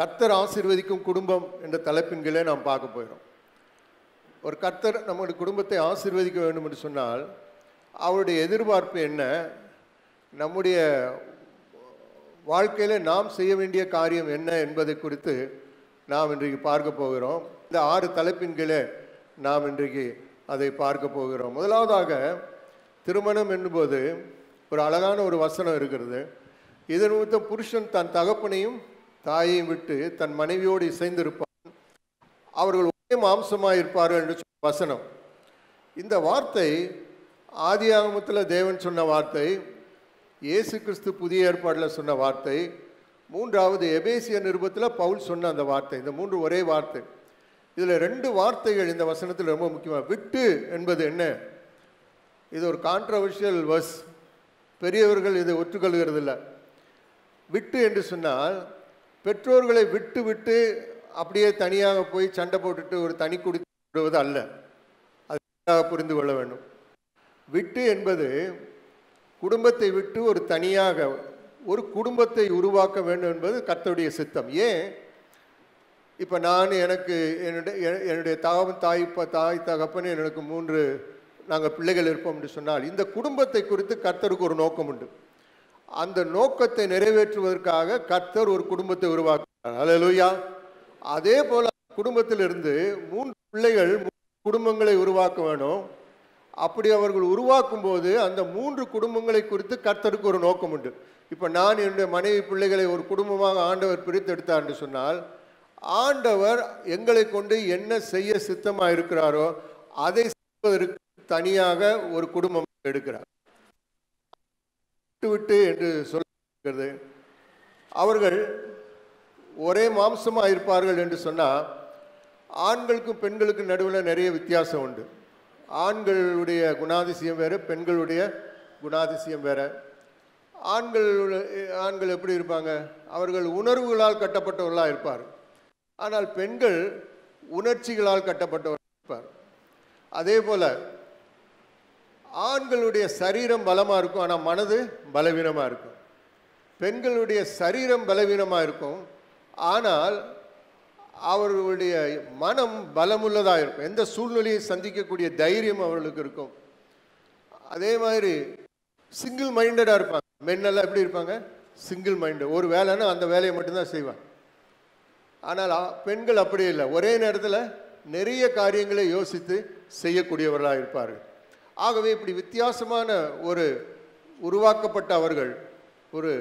கர்த்தர் ஆசீர்வதிக்கும் குடும்பம் என்ற தலைப்பின் கீழே நாம் பார்க்க போகிறோம் ஒரு கர்த்தர் நம்முடைய குடும்பத்தை ஆசீர்வதிக்க வேண்டும் என்று சொன்னால் அவருடைய எதிர்பார்ப்பு என்ன நம்முடைய வாழ்க்கையில் நாம் செய்ய வேண்டிய காரியம் என்ன என்பதை குறித்து நாம் இன்றைக்கு பார்க்க போகிறோம் இந்த ஆறு தலைப்பின் கீழே நாம் இன்றைக்கு அதை பார்க்க போகிறோம் முதலாவதாக திருமணம் என்பது ஒரு அழகான ஒரு வசனம் இருக்கிறது இதன் நிமித்தம் புருஷன் தன் தகப்பனையும் தாயையும் விட்டு தன் மனைவியோடு இசைந்திருப்பான் அவர்கள் ஒரே மாம்சமாக இருப்பார்கள் என்று சொன்ன வசனம் இந்த வார்த்தை ஆதியாகமத்தில் தேவன் சொன்ன வார்த்தை இயேசு கிறிஸ்து புதிய ஏற்பாட்டில் சொன்ன வார்த்தை மூன்றாவது எபேசிய நிருபத்தில் பவுல் சொன்ன அந்த வார்த்தை இந்த மூன்று ஒரே வார்த்தை இதில் ரெண்டு வார்த்தைகள் இந்த வசனத்தில் ரொம்ப முக்கியமாக விட்டு என்பது என்ன இது ஒரு கான்ட்ரவர்ஷியல் வர்ஸ் பெரியவர்கள் இதை ஒற்றுக்கொள்கிறதில்ல விட்டு என்று சொன்னால் பெற்றோர்களை விட்டு விட்டு அப்படியே தனியாக போய் சண்டை போட்டுட்டு ஒரு தனி குடித்து விடுவது அல்ல அது நன்றாக புரிந்து கொள்ள வேண்டும் விட்டு என்பது குடும்பத்தை விட்டு ஒரு தனியாக ஒரு குடும்பத்தை உருவாக்க வேண்டும் என்பது கர்த்தருடைய சித்தம் ஏன் இப்போ நான் எனக்கு என்னுடைய எ- என்னுடைய தகவன் தாய் ப- தாய் தகப்பன் எனக்கு மூன்று நாங்கள் பிள்ளைகள் இருப்போம் என்று சொன்னால் இந்த குடும்பத்தை குறித்து கர்த்தருக்கு ஒரு நோக்கம் உண்டு அந்த நோக்கத்தை நிறைவேற்றுவதற்காக கர்த்தர் ஒரு குடும்பத்தை உருவாக்குறார் அல்லேலூயா அதே போல குடும்பத்திலிருந்து மூன்று பிள்ளைகள் மூன்று குடும்பங்களை உருவாக்க வேணும் அப்படி அவர்கள் உருவாக்கும் போது அந்த மூன்று குடும்பங்களை குறித்து கர்த்தருக்கு ஒரு நோக்கம் உண்டு இப்போ நான் என்னுடைய மனைவி பிள்ளைகளை ஒரு குடும்பமாக ஆண்டவர் பிரித்தெடுத்தார் என்று சொன்னால் ஆண்டவர் எங்களை கொண்டு என்ன செய்ய சித்தமாக இருக்கிறாரோ அதை செய்வதற்கு தனியாக ஒரு குடும்பம் எடுக்கிறார் விட்டு விட்டு என்று சொல்லுகிறது அவர்கள் ஒரே மாம்சமாக இருப்பார்கள் என்று சொன்னால் ஆண்களுக்கும் பெண்களுக்கும் நடுவில் நிறைய வித்தியாசம் உண்டு ஆண்களுடைய குணாதிசயம் வேறு பெண்களுடைய குணாதிசயம் வேறு ஆண்கள் ஆண்கள் எப்படி இருப்பாங்க அவர்கள் உணர்வுகளால் கட்டப்பட்டவர்களாக இருப்பார் ஆனால் பெண்கள் உணர்ச்சிகளால் கட்டப்பட்டவர்களாக இருப்பார் அதே போல் ஆண்களுடைய சரீரம் பலமாக இருக்கும் ஆனால் மனது பலவீனமாக இருக்கும் பெண்களுடைய சரீரம் பலவீனமாக இருக்கும் ஆனால் அவர்களுடைய மனம் பலமுள்ளதாக இருக்கும் எந்த சூழ்நிலையை சந்திக்கக்கூடிய தைரியம் அவர்களுக்கு இருக்கும் அதே மாதிரி சிங்கிள் மைண்டடாக இருப்பாங்க மென்னெல்லாம் எப்படி இருப்பாங்க சிங்கிள் மைண்டு ஒரு வேலைன்னா அந்த வேலையை மட்டும்தான் செய்வாங்க ஆனால் ஆ- பெண்கள் அப்படி இல்லை ஒரே நேரத்தில் நிறைய காரியங்களை யோசித்து செய்யக்கூடியவர்களாக இருப்பார்கள் ஆகவே இப்படி வித்தியாசமான ஒரு உருவாக்கப்பட்ட அவர்கள் ஒரு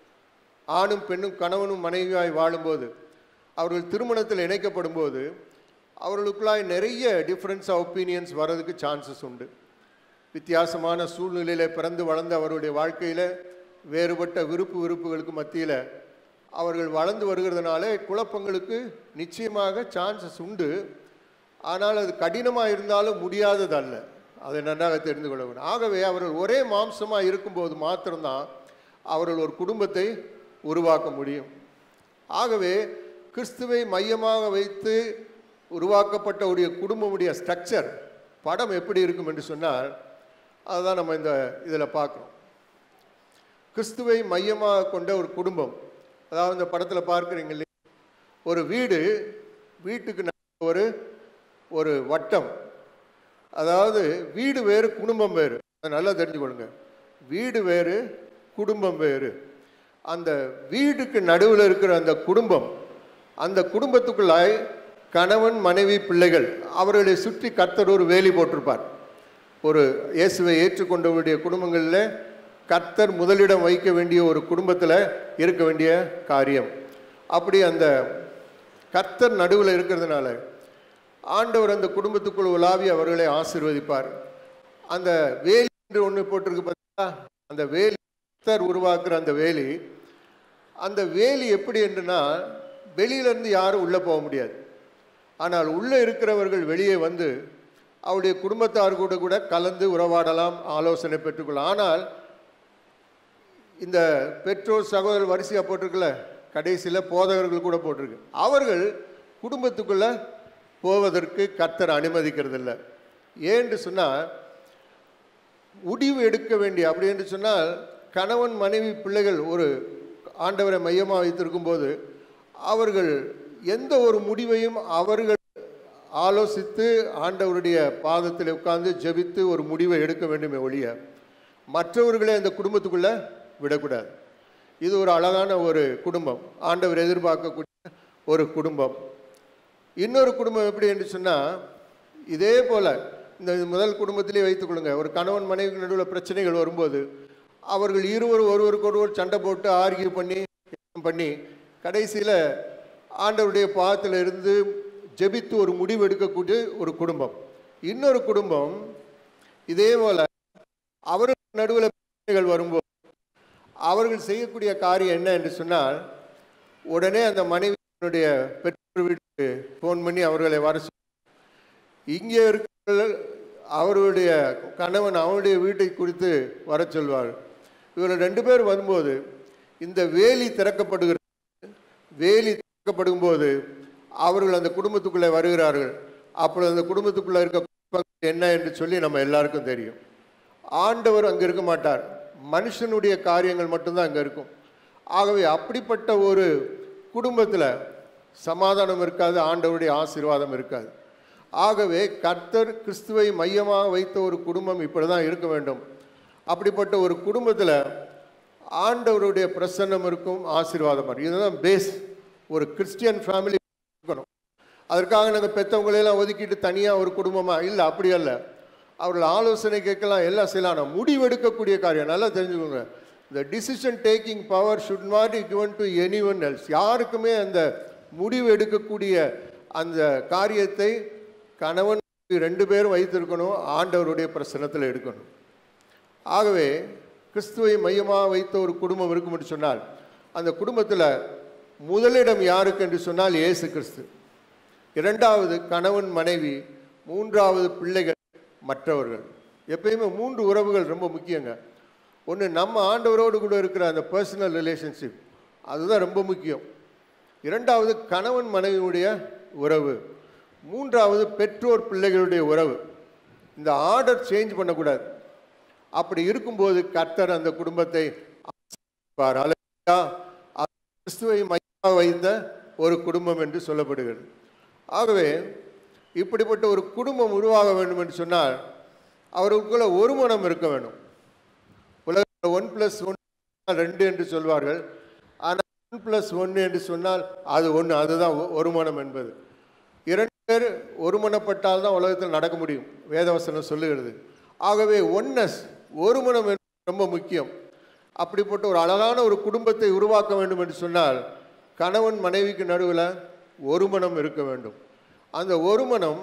ஆணும் பெண்ணும் கணவனும் மனைவியாய் வாழும்போது அவர்கள் திருமணத்தில் இணைக்கப்படும் போது அவர்களுக்குள்ளாய் நிறைய டிஃப்ரென்ஸ் ஆஃப் ஒப்பீனியன்ஸ் வர்றதுக்கு சான்சஸ் உண்டு வித்தியாசமான சூழ்நிலையில் பிறந்து வளர்ந்த அவருடைய வாழ்க்கையில் வேறுபட்ட விருப்பு வெறுப்புகளுக்கு மத்தியில் அவர்கள் வளர்ந்து வருகிறதுனால குழப்பங்களுக்கு நிச்சயமாக சான்சஸ் உண்டு ஆனால் அது கடினமாக இருந்தாலும் முடியாதது அல்ல அதை நன்றாக தெரிந்து கொள்ள வேண்டும் ஆகவே அவர்கள் ஒரே மாம்சமாக இருக்கும்போது மாத்திரம்தான் அவர்கள் ஒரு குடும்பத்தை உருவாக்க முடியும் ஆகவே கிறிஸ்துவை மையமாக வைத்து உருவாக்கப்பட்ட உடைய குடும்பமுடைய ஸ்ட்ரக்சர் படம் எப்படி இருக்கும் என்று சொன்னால் அதுதான் நம்ம இந்த இதில் பார்க்குறோம் கிறிஸ்துவை மையமாக கொண்ட ஒரு குடும்பம் அதாவது இந்த படத்தில் பார்க்குறீங்க இல்லையா ஒரு வீடு வீட்டுக்கு நடுவுல ஒரு ஒரு வட்டம் அதாவது வீடு வேறு குடும்பம் வேறு அதை நல்லா தெரிஞ்சுக்கொள்ளுங்க வீடு வேறு குடும்பம் வேறு அந்த வீட்டுக்கு நடுவில் இருக்கிற அந்த குடும்பம் அந்த குடும்பத்துக்குள்ளாய் கணவன் மனைவி பிள்ளைகள் அவர்களை சுற்றி கர்த்தர் ஒரு வேலி போட்டிருப்பார் ஒரு இயேசுவை ஏற்றுக்கொண்டவருடைய குடும்பங்களில் கர்த்தர் முதலிடம் வைக்க வேண்டிய ஒரு குடும்பத்தில் இருக்க வேண்டிய காரியம் அப்படி அந்த கர்த்தர் நடுவில் இருக்கிறதுனால ஆண்டவர் அந்த குடும்பத்துக்குள் உலாவி அவர்களை ஆசீர்வதிப்பார் அந்த வேலி என்று ஒன்று போட்டிருக்கு பார்த்தா அந்த வேலி கர்த்தர் உருவாக்குற அந்த வேலி அந்த வேலி எப்படி என்றுனா வெளியிலேருந்து யாரும் உள்ளே போக முடியாது ஆனால் உள்ளே இருக்கிறவர்கள் வெளியே வந்து அவருடைய குடும்பத்தார் கூட கூட கலந்து உறவாடலாம் ஆலோசனை பெற்றுக்கொள்ளலாம் ஆனால் இந்த பெற்றோர் சகோதரர் வரிசையாக போட்டிருக்குல்ல கடைசியில் போதகர்கள் கூட போட்டிருக்கு அவர்கள் குடும்பத்துக்குள்ளே போவதற்கு கர்த்தர் அனுமதிக்கிறதில்ல ஏன்னு சொன்னால் முடிவு எடுக்க வேண்டிய அப்படி என்று சொன்னால் கணவன் மனைவி பிள்ளைகள் ஒரு ஆண்டவரை மையமாக வைத்திருக்கும் போது அவர்கள் எந்த ஒரு முடிவையும் அவர்கள் ஆலோசித்து ஆண்டவருடைய பாதத்தில் உட்கார்ந்து ஜெபித்து ஒரு முடிவை எடுக்க வேண்டுமே ஒழிய மற்றவர்களை அந்த குடும்பத்துக்குள்ள விடக்கூடாது இது ஒரு அழகான ஒரு குடும்பம் ஆண்டவர் எதிர்பார்க்கக்கூடிய ஒரு குடும்பம் இன்னொரு குடும்பம் எப்படி என்று சொன்னால் இதே போல் இந்த முதல் குடும்பத்திலே வைத்துக்கொள்ளுங்க ஒரு கணவன் மனைவி நடுவில் பிரச்சனைகள் வரும்போது அவர்கள் இருவரும் ஒருவருக்கு ஒருவர் சண்டை போட்டு ஆர்கியூ பண்ணி பண்ணி கடைசியில் ஆண்டவருடைய பாதத்தில் இருந்து ஜெபித்து ஒரு முடிவு எடுக்கக்கூடிய ஒரு குடும்பம் இன்னொரு குடும்பம் இதே போல் அவர்கள் நடுவில் பிரச்சனைகள் வரும்போது அவர்கள் செய்யக்கூடிய காரியம் என்ன என்று சொன்னால் உடனே அந்த மனைவியினுடைய பெற்றோர் வீட்டுக்கு ஃபோன் பண்ணி அவர்களை வர சொல்லி இங்கே இருக்கிற அவருடைய கணவன் அவனுடைய வீட்டை குறித்து வர சொல்வார் இவர்கள் ரெண்டு பேர் வரும்போது இந்த வேலி திறக்கப்படுகிறது வேலி திறக்கப்படும் போது அவர்கள் அந்த குடும்பத்துக்குள்ளே வருகிறார்கள் அப்பொழுது அந்த குடும்பத்துக்குள்ளே இருக்க குழப்பங்கள் என்ன என்று சொல்லி நம்ம எல்லாருக்கும் தெரியும் ஆண்டவர் அங்கே இருக்க மாட்டார் மனுஷனுடைய காரியங்கள் மட்டும்தான் அங்கே இருக்கும் ஆகவே அப்படிப்பட்ட ஒரு குடும்பத்தில் சமாதானம் இருக்காது ஆண்டவருடைய ஆசீர்வாதம் இருக்காது ஆகவே கர்த்தர் கிறிஸ்துவை மையமாக வைத்த ஒரு குடும்பம் இப்படி தான் இருக்க வேண்டும் அப்படிப்பட்ட ஒரு குடும்பத்தில் ஆண்டவருடைய பிரசன்னம் இருக்கும் ஆசீர்வாதம் இருக்கும் இதுதான் பேஸ் ஒரு கிறிஸ்டியன் ஃபேமிலி இருக்கணும் அதற்காக நாங்கள் பெற்றவங்களையெல்லாம் ஒதுக்கிட்டு தனியாக ஒரு குடும்பமாக இல்லை அப்படி அல்ல அவர்கள் ஆலோசனை கேட்கலாம் எல்லாம் செய்யலாம் ஆனால் முடிவெடுக்கக்கூடிய காரியம் நல்லா தெரிஞ்சுக்கோங்க இந்த decision taking power should not be given to anyone else யாருக்குமே அந்த முடிவு எடுக்கக்கூடிய அந்த காரியத்தை கணவன் ரெண்டு பேரும் வைத்திருக்கணும் ஆண்டவருடைய பிரசனத்தில் எடுக்கணும் ஆகவே கிறிஸ்துவை மையமாக வைத்த ஒரு குடும்பம் இருக்கும் என்று சொன்னால் அந்த குடும்பத்தில் முதலிடம் யாருக்கு என்று சொன்னால் இயேசு கிறிஸ்து இரண்டாவது கணவன் மனைவி மூன்றாவது பிள்ளைகள் மற்றவர்கள் எப்பயுமே மூன்று உறவுகள் ரொம்ப முக்கியங்க ஒன்று நம்ம ஆண்டவரோடு கூட இருக்கிற அந்த பர்சனல் ரிலேஷன்ஷிப் அதுதான் ரொம்ப முக்கியம் இரண்டாவது கணவன் மனைவியுடைய உறவு மூன்றாவது பெற்றோர் பிள்ளைகளுடைய உறவு இந்த ஆர்டர் சேஞ்ச் பண்ணக்கூடாது அப்படி இருக்கும்போது கர்த்தர் அந்த குடும்பத்தை ஆசீர்வதிப்பார். அல்லேலூயா. அது கிறிஸ்துவை மையமாக வைத்த ஒரு குடும்பம் என்று சொல்லப்படுகிறது ஆகவே இப்படிப்பட்ட ஒரு குடும்பம் உருவாக வேண்டும் என்று சொன்னால் அவருக்குள்ள ஒரு மனம் இருக்க வேண்டும் உலகத்தில் ஒன் ப்ளஸ் ஒன் ரெண்டு என்று சொல்வார்கள் ஆனால் ஒன் ப்ளஸ் ஒன்று என்று சொன்னால் அது ஒன்று அதுதான் ஒ- ஒரு மனம் என்பது இரண்டு பேர் ஒருமனப்பட்டால் தான் உலகத்தில் நடக்க முடியும் வேதவசனம் சொல்லுகிறது ஆகவே ஒன்னஸ் ஒரு மனம் என்பது ரொம்ப முக்கியம் அப்படிப்பட்ட ஒரு அழகான ஒரு குடும்பத்தை உருவாக்க வேண்டும் என்று சொன்னால் கணவன் மனைவிக்கு நடுவில் ஒரு மனம் இருக்க வேண்டும் அந்த ஒரு மனம்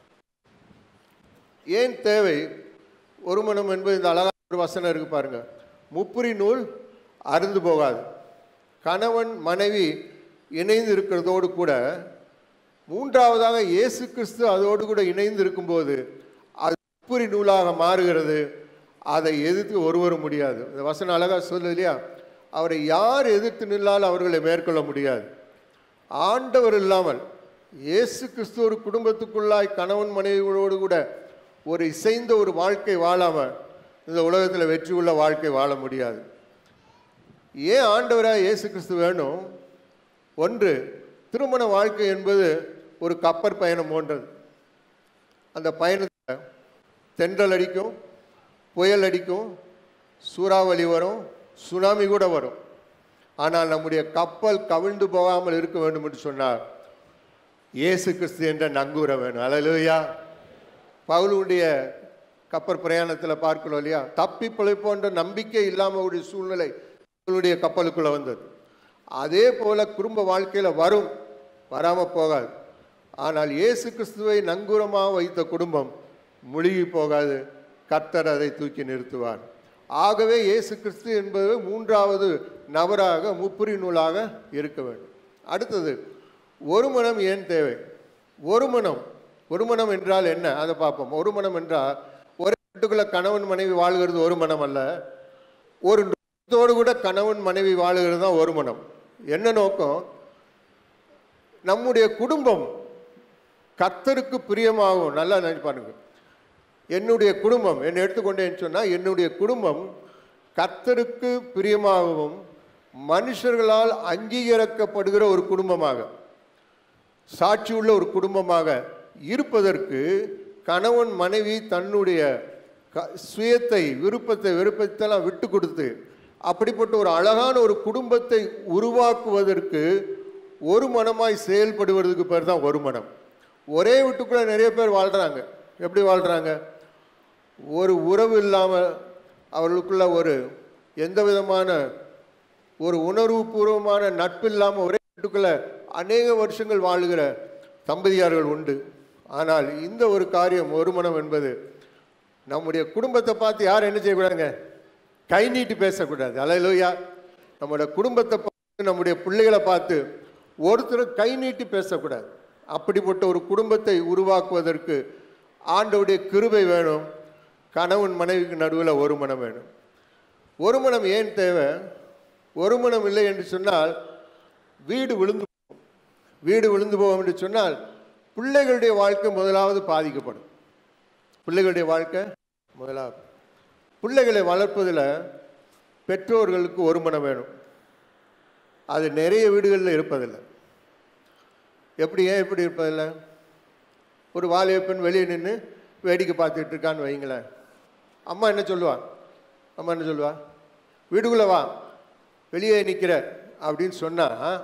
ஏன் தேவை ஒரு மனம் என்பது இந்த அழகான ஒரு வசனம் இருக்கு பாருங்க முப்புரி நூல் அருந்து போகாது கணவன் மனைவி இணைந்து இருக்கிறதோடு கூட மூன்றாவதாக இயேசு கிறிஸ்து அதோடு கூட இணைந்து இருக்கும்போது அது முப்புரி நூலாக மாறுகிறது அதை எதிர்த்து ஒருவரும் முடியாது இந்த வசனம் அழகா சொல்லுது இல்லையா அவரை யார் எதிர்த்து நின்றாலும் அவர்களை மேற்கொள்ள முடியாது ஆண்டவர் இல்லாமல் இயேசு கிறிஸ்து ஒரு குடும்பத்துக்குள்ளாய் கணவன் மனைவியோடு கூட ஒரு இசைந்த ஒரு வாழ்க்கை வாழாமல் இந்த உலகத்தில் வெற்றி உள்ள வாழ்க்கை வாழ முடியாது ஏன் ஆண்டவராக இயேசு கிறிஸ்து வேணும் ஒன்று திருமண வாழ்க்கை என்பது ஒரு கப்பற் பயணம் போன்றது அந்த பயணத்தில் தென்றல் அடிக்கும் புயல் அடிக்கும் சூறாவளி வரும் சுனாமி கூட வரும் ஆனால் நம்முடைய கப்பல் கவிழ்ந்து போகாமல் இருக்க வேண்டும் என்று சொன்னார் இயேசு கிறிஸ்து என்ற நங்கூர வேணும் அலலுயா பவுலுடைய கப்பல் பிரயாணத்தில் பார்க்கிறோம் இல்லையா தப்பி பிழைப்போன்ற நம்பிக்கை இல்லாமல் ஒரு சூழ்நிலை பவுலுடைய கப்பலுக்குள்ளே வந்தது அதே போல குடும்ப வாழ்க்கையில் வரும் வராமல் போகாது ஆனால் இயேசு கிறிஸ்துவை நங்கூரமாக வைத்த குடும்பம் முழுகி போகாது கர்த்தர் அதை தூக்கி நிறுத்துவார் ஆகவே இயேசு கிறிஸ்து என்பது மூன்றாவது நபராக முப்புரி நூலாக இருக்க வேண்டும் அடுத்தது ஒரு மனம் ஏன் தேவை ஒரு மனம் ஒரு மனம் என்றால் என்ன அதை பார்ப்போம் ஒரு மனம் என்றால் ஒரு வீட்டுக்குள்ள கணவன் மனைவி வாழ்கிறது ஒரு மனம் அல்ல ஒரு நோக்கத்தோடு கூட கணவன் மனைவி வாழுகிறது தான் ஒரு மனம் என்ன நோக்கம் நம்முடைய குடும்பம் கர்த்தருக்கு பிரியமாகும் நல்லா நினைச்சு பாருங்க என்னுடைய குடும்பம் என்னை எடுத்துக்கொண்டேன்னு சொன்னால் என்னுடைய குடும்பம் கர்த்தருக்கு பிரியமாகவும் மனுஷர்களால் அங்கீகரிக்கப்படுகிற ஒரு குடும்பமாக சாட்சியுள்ள ஒரு குடும்பமாக இருப்பதற்கு கணவன் மனைவி தன்னுடைய க- சுயத்தை விருப்பத்தை விருப்பத்தெல்லாம் விட்டு கொடுத்து அப்படிப்பட்ட ஒரு அழகான ஒரு குடும்பத்தை உருவாக்குவதற்கு ஒரு மனமாய் செயல்படுவதற்கு பேர் தான் ஒரு மனம் ஒரே வீட்டுக்குள்ள நிறைய பேர் வாழ்றாங்க எப்படி வாழ்றாங்க ஒரு உறவு இல்லாமல் அவர்களுக்குள்ள ஒரு எந்த விதமான ஒரு உணர்வுபூர்வமான நட்பு இல்லாமல் ஒரே வீட்டுக்குள்ள அநேக வருஷங்கள் வாழுகிற தம்பதியார்கள் உண்டு ஆனால் இந்த ஒரு காரியம் ஒரு மனம் என்பது நம்முடைய குடும்பத்தை பார்த்து யாரும் என்ன செய்யக்கூடாதுங்க கை நீட்டி பேசக்கூடாது அலையிலோயா நம்முடைய குடும்பத்தை பார்த்து நம்முடைய பிள்ளைகளை பார்த்து ஒருத்தரும் கை நீட்டி பேசக்கூடாது அப்படிப்பட்ட ஒரு குடும்பத்தை உருவாக்குவதற்கு ஆண்டவுடைய கிருபை வேணும் கணவன் மனைவிக்கு நடுவில் ஒரு மனம் வேணும் ஒரு மனம் ஏன் தேவை ஒரு மனம் இல்லை என்று சொன்னால் வீடு விழுந்து போகும் வீடு விழுந்து போகும் என்று சொன்னால் பிள்ளைகளுடைய வாழ்க்கை முதலாவது பாதிக்கப்படும் பிள்ளைகளுடைய வாழ்க்கை முதலாவது பிள்ளைகளை வளர்ப்பதில் பெற்றோர்களுக்கு ஒரு மனம் வேணும் அது நிறைய வீடுகளில் இருப்பதில்லை எப்படி ஏன் எப்படி இருப்பதில்லை ஒரு வாலிப பெண் வெளியே நின்று வேடிக்கை பார்த்துட்டு இருக்கான்னு வைங்களேன் அம்மா என்ன சொல்லுவா அம்மா என்ன சொல்லுவா வீட்டுக்குள்ளே வா வெளியே நிற்கிற அப்படின்னு சொன்னால்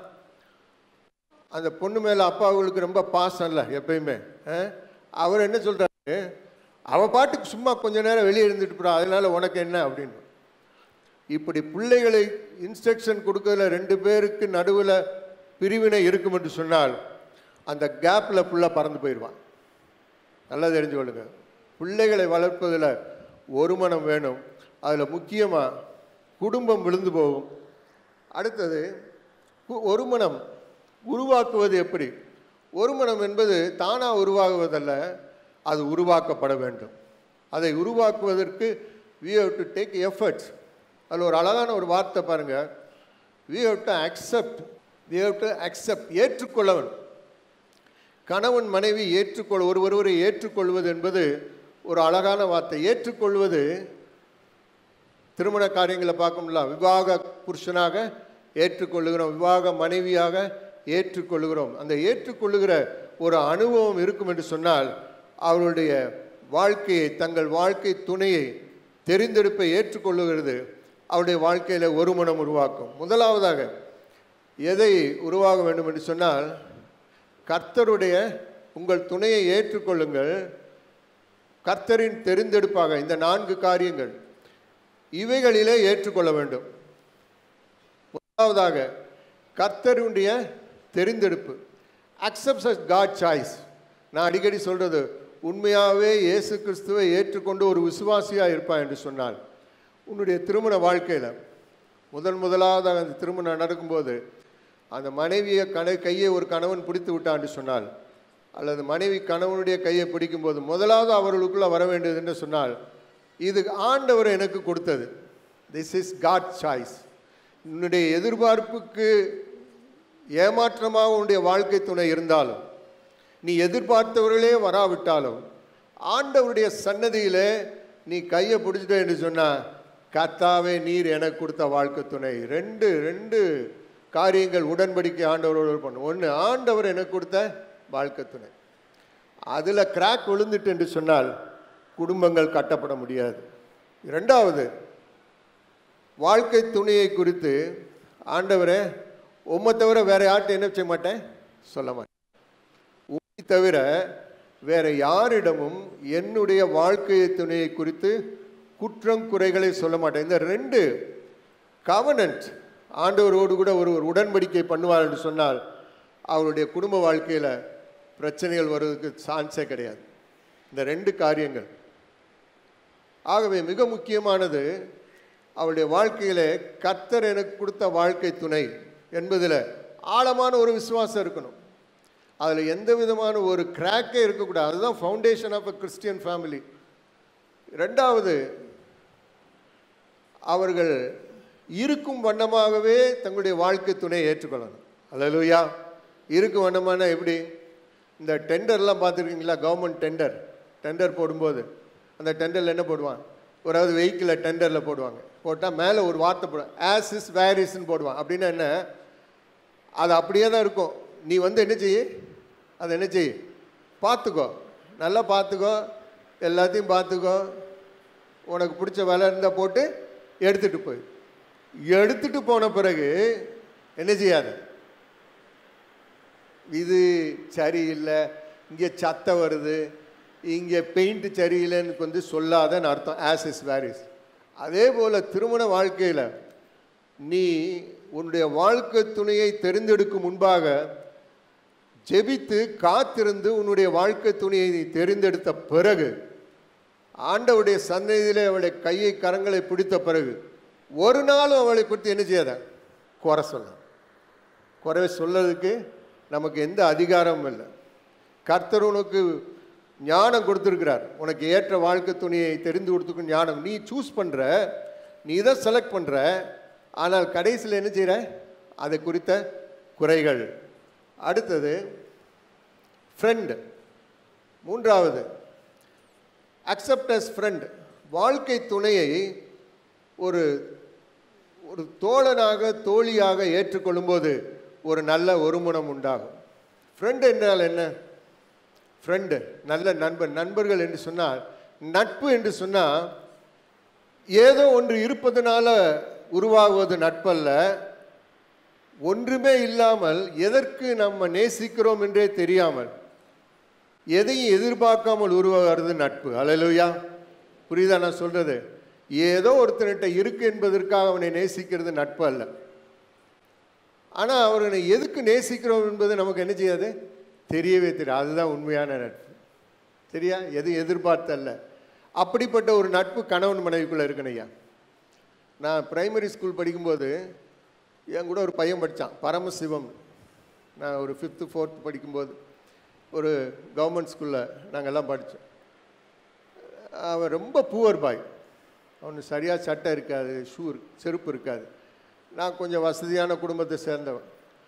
அந்த பொண்ணு மேலே அப்பாவுகளுக்கு ரொம்ப பாசம் இல்லை எப்பயுமே ஆ? அவர் என்ன சொல்கிறாரு அவள் பாட்டுக்கு சும்மா கொஞ்ச நேரம் வெளியே இருந்துட்டு போறா அதனால உனக்கு என்ன அப்படின்னு இப்படி பிள்ளைகளை இன்ஸ்ட்ரக்ஷன் கொடுக்கறதுல ரெண்டு பேருக்கு நடுவில் பிரிவினை இருக்கும் என்று சொன்னால் அந்த கேப்பில் ஃபுல்லாக பறந்து போயிடுவான் நல்லா தெரிஞ்சு கொள்ளுங்க பிள்ளைகளை வளர்ப்பதில் ஒரு மனம் வேணும் அதில் முக்கியமாக குடும்பம் விழுந்து போகும் அடுத்தது கு- ஒரு மனம் உருவாக்குவது எப்படி ஒரு மனம் என்பது தானாக உருவாகுவதல்ல அது உருவாக்கப்பட வேண்டும் அதை உருவாக்குவதற்கு we have to take efforts அதில் ஒரு அழகான ஒரு வார்த்தை பாருங்கள் we have to accept we have to accept ஏற்றுக்கொள்ள வேண்டும் கணவன் மனைவி ஏற்றுக்கொள் ஒரு ஒருவரை ஏற்றுக்கொள்வது என்பது ஒரு அழகான வார்த்தை ஏற்றுக்கொள்வது திருமண காரியங்களை பார்க்கணும்ல விவாக புருஷனாக ஏற்றுக்கொள்ளுகிறோம் விவாக மனைவியாக ஏற்றுக்கொள்ளுகிறோம் அந்த ஏற்றுக்கொள்ளுகிற ஒரு அனுபவம் இருக்கும் என்று சொன்னால் அவருடைய வாழ்க்கையை தங்கள் வாழ்க்கை துணையை தெரிந்தெடுப்பை ஏற்றுக்கொள்ளுகிறது அவருடைய வாழ்க்கையில் ஒரு மனம் உருவாக்கும் முதலாவதாக எதை உருவாக வேண்டும் என்று சொன்னால் கர்த்தருடைய உங்கள் துணையை ஏற்றுக்கொள்ளுங்கள் கர்த்தரின் தெரிந்தெடுப்பாக இந்த நான்கு காரியங்கள் இவைகளிலே ஏற்றுக்கொள்ள வேண்டும் முதலாவதாக கர்த்தருடைய தெரிந்தெடுப்பு அக்செப்ட்ஸ் அஸ் காட் சாய்ஸ் நான் அடிக்கடி சொல்றது உண்மையாகவே இயேசு கிறிஸ்துவை ஏற்றுக்கொண்டு ஒரு விசுவாசியாக இருப்பான் என்று சொன்னால் உன்னுடைய திருமண வாழ்க்கையில் முதன் முதலாவதாக அந்த திருமணம் நடக்கும்போது அந்த மனைவியை கண கையை ஒரு கணவன் பிடித்து விட்டான் என்று சொன்னால் அல்லது மனைவி கணவனுடைய கையை பிடிக்கும்போது முதலாவது அவர்களுக்குள்ள வர வேண்டியது என்று சொன்னால் இது ஆண்டவர் எனக்கு கொடுத்தது திஸ் இஸ் காட் சாய்ஸ் உன்னுடைய எதிர்பார்ப்புக்கு ஏமாற்றமாக உன்னுடைய வாழ்க்கை துணை இருந்தாலும் நீ எதிர்பார்த்தவர்களே வராவிட்டாலும் ஆண்டவருடைய சன்னதியிலே நீ கையை பிடிச்சிட்ட என்று சொன்னா கத்தாவே நீர் எனக்கு கொடுத்த வாழ்க்கை துணை ரெண்டு ரெண்டு காரியங்கள் உடன்படிக்கை ஆண்டவரோடு பண்ணும் ஒன்று ஆண்டவர் எனக்கு கொடுத்த வாழ்க்கை துணை அதில் கிராக் விழுந்துட்டு என்று சொன்னால் குடும்பங்கள் கட்டப்பட முடியாது இரண்டாவது வாழ்க்கை துணையை குறித்து ஆண்டவரே உம்மை தவிர வேற யார்கிட்ட என்ன செய்ய மாட்டேன் சொல்ல மாட்டேன் உம்மை தவிர வேற யாரிடமும் என்னுடைய வாழ்க்கை துணையை குறித்து குற்றம் குறைகளை சொல்ல மாட்டேன் இந்த ரெண்டு கவனன்ட் ஆண்டவரோடு கூட ஒரு ஒரு உடன்படிக்கை பண்ணுவார் என்று சொன்னால் அவருடைய குடும்ப வாழ்க்கையில் பிரச்சனைகள் வருவதற்கு சான்ஸே கிடையாது இந்த ரெண்டு காரியங்கள் ஆகவே மிக முக்கியமானது அவருடைய வாழ்க்கையிலே கர்த்தர் எனக்கு கொடுத்த வாழ்க்கை துணை என்பதில் ஆழமான ஒரு விசுவாசம் இருக்கணும் அதில் எந்த விதமான ஒரு கிராக்கே இருக்கக்கூடாது அதுதான் foundation of a Christian family ரெண்டாவது அவர்கள் இருக்கும் வண்ணமாகவே தங்களுடைய வாழ்க்கை துணையை ஏற்றுக்கொள்ளணும் அல்லேலூயா இருக்கும் வண்ணமான எப்படி இந்த டெண்டர்லாம் பார்த்துருக்கீங்களா கவர்மெண்ட் டெண்டர் டெண்டர் போடும்போது அந்த டெண்டரில் என்ன போடுவான் ஒரு வெஹிக்கிளில் டெண்டரில் போடுவாங்க போட்டால் மேலே ஒரு வார்த்தை போடுவாங்க ஆஸ் இஸ் வேர் இஸ்ன்னு போடுவான் அப்படின்னா என்ன அது அப்படியே தான் இருக்கும் நீ வந்து என்ன செய்ய அதை என்ன செய்ய பார்த்துக்கோ நல்லா பார்த்துக்கோ எல்லாத்தையும் பார்த்துக்கோ உனக்கு பிடிச்ச வேலை இருந்தால் போட்டு எடுத்துகிட்டு போய் எடுத்துட்டு போன பிறகு என்ன செய்யாத இது சரியில்லை இங்கே சத்தம் வருது இங்கே பெயிண்ட் சரியில்லைன்னு வந்து சொல்லாதன்னு அர்த்தம் ஆஸ் இஸ் வேரிஸ் அதே போல் திருமண வாழ்க்கையில் நீ உன்னுடைய வாழ்க்கை துணையை தெரிந்தெடுக்கும் முன்பாக ஜெபித்து காத்திருந்து உன்னுடைய வாழ்க்கை துணையை நீ தெரிந்தெடுத்த பிறகு ஆண்டவுடைய சன்னதியிலே அவளுடைய கையை கரங்களை பிடித்த பிறகு ஒரு நாளும் அவளை குறித்து என்ன செய்யாத குறை சொல்ல குறை சொல்லதுக்கு நமக்கு எந்த அதிகாரமும் இல்லை கர்த்தர் உனக்கு ஞானம் கொடுத்துருக்கிறார் உனக்கு ஏற்ற வாழ்க்கை துணியை தெரிந்து கொடுத்துருக்கு ஞானம் நீ சூஸ் பண்ணுற நீ இதை செலக்ட் பண்ணுற ஆனால் கடைசியில் என்ன செய்கிற அதை குறித்த குறைகள் அடுத்தது ஃப்ரெண்டு மூன்றாவது அக்செப்ட் அஸ் ஃப்ரெண்ட் வாழ்க்கை துணையை ஒரு ஒரு தோழனாக தோழியாக ஏற்றுக்கொள்ளும்போது ஒரு நல்ல ஒருமுனம் உண்டாகும் ஃப்ரெண்டு என்றால் என்ன ஃப்ரெண்டு நல்ல நண்பன் நண்பர்கள் என்று சொன்னால் நட்பு என்று சொன்னால் ஏதோ ஒன்று இருப்பதனால உருவாகுவது நட்பல்ல ஒன்றுமே இல்லாமல் எதற்கு நம்ம நேசிக்கிறோம் என்றே தெரியாமல் எதையும் எதிர்பார்க்காமல் உருவாகிறது நட்பு அலையிலுயா புரியுதா நான் சொல்றது ஏதோ ஒருத்தர்கிட்ட இருக்கு என்பதற்காக அவனை நேசிக்கிறது நட்பு அல்ல ஆனால் அவனை எதுக்கு நேசிக்கிறோம் என்பது நமக்கு என்ன செய்யாது தெரியவே தெரியாது அதுதான் உண்மையான நட்பு சரியா எது எதிர்பார்த்தல்ல அப்படிப்பட்ட ஒரு நட்பு கணவன் மனைவிக்குள்ளே இருக்கணும் ஐயா நான் பிரைமரி ஸ்கூல் படிக்கும்போது என் கூட ஒரு பையன் படித்தான் பரமசிவம் நான் ஒரு ஃபிஃப்த்து ஃபோர்த்து படிக்கும்போது ஒரு கவர்மெண்ட் ஸ்கூலில் நாங்கள்லாம் படித்தோம் அவன் ரொம்ப புவர் பாய் அவனுக்கு சரியாக சட்டை இருக்காது ஷூ செருப்பு இருக்காது நான் கொஞ்சம் வசதியான குடும்பத்தை சேர்ந்தவன்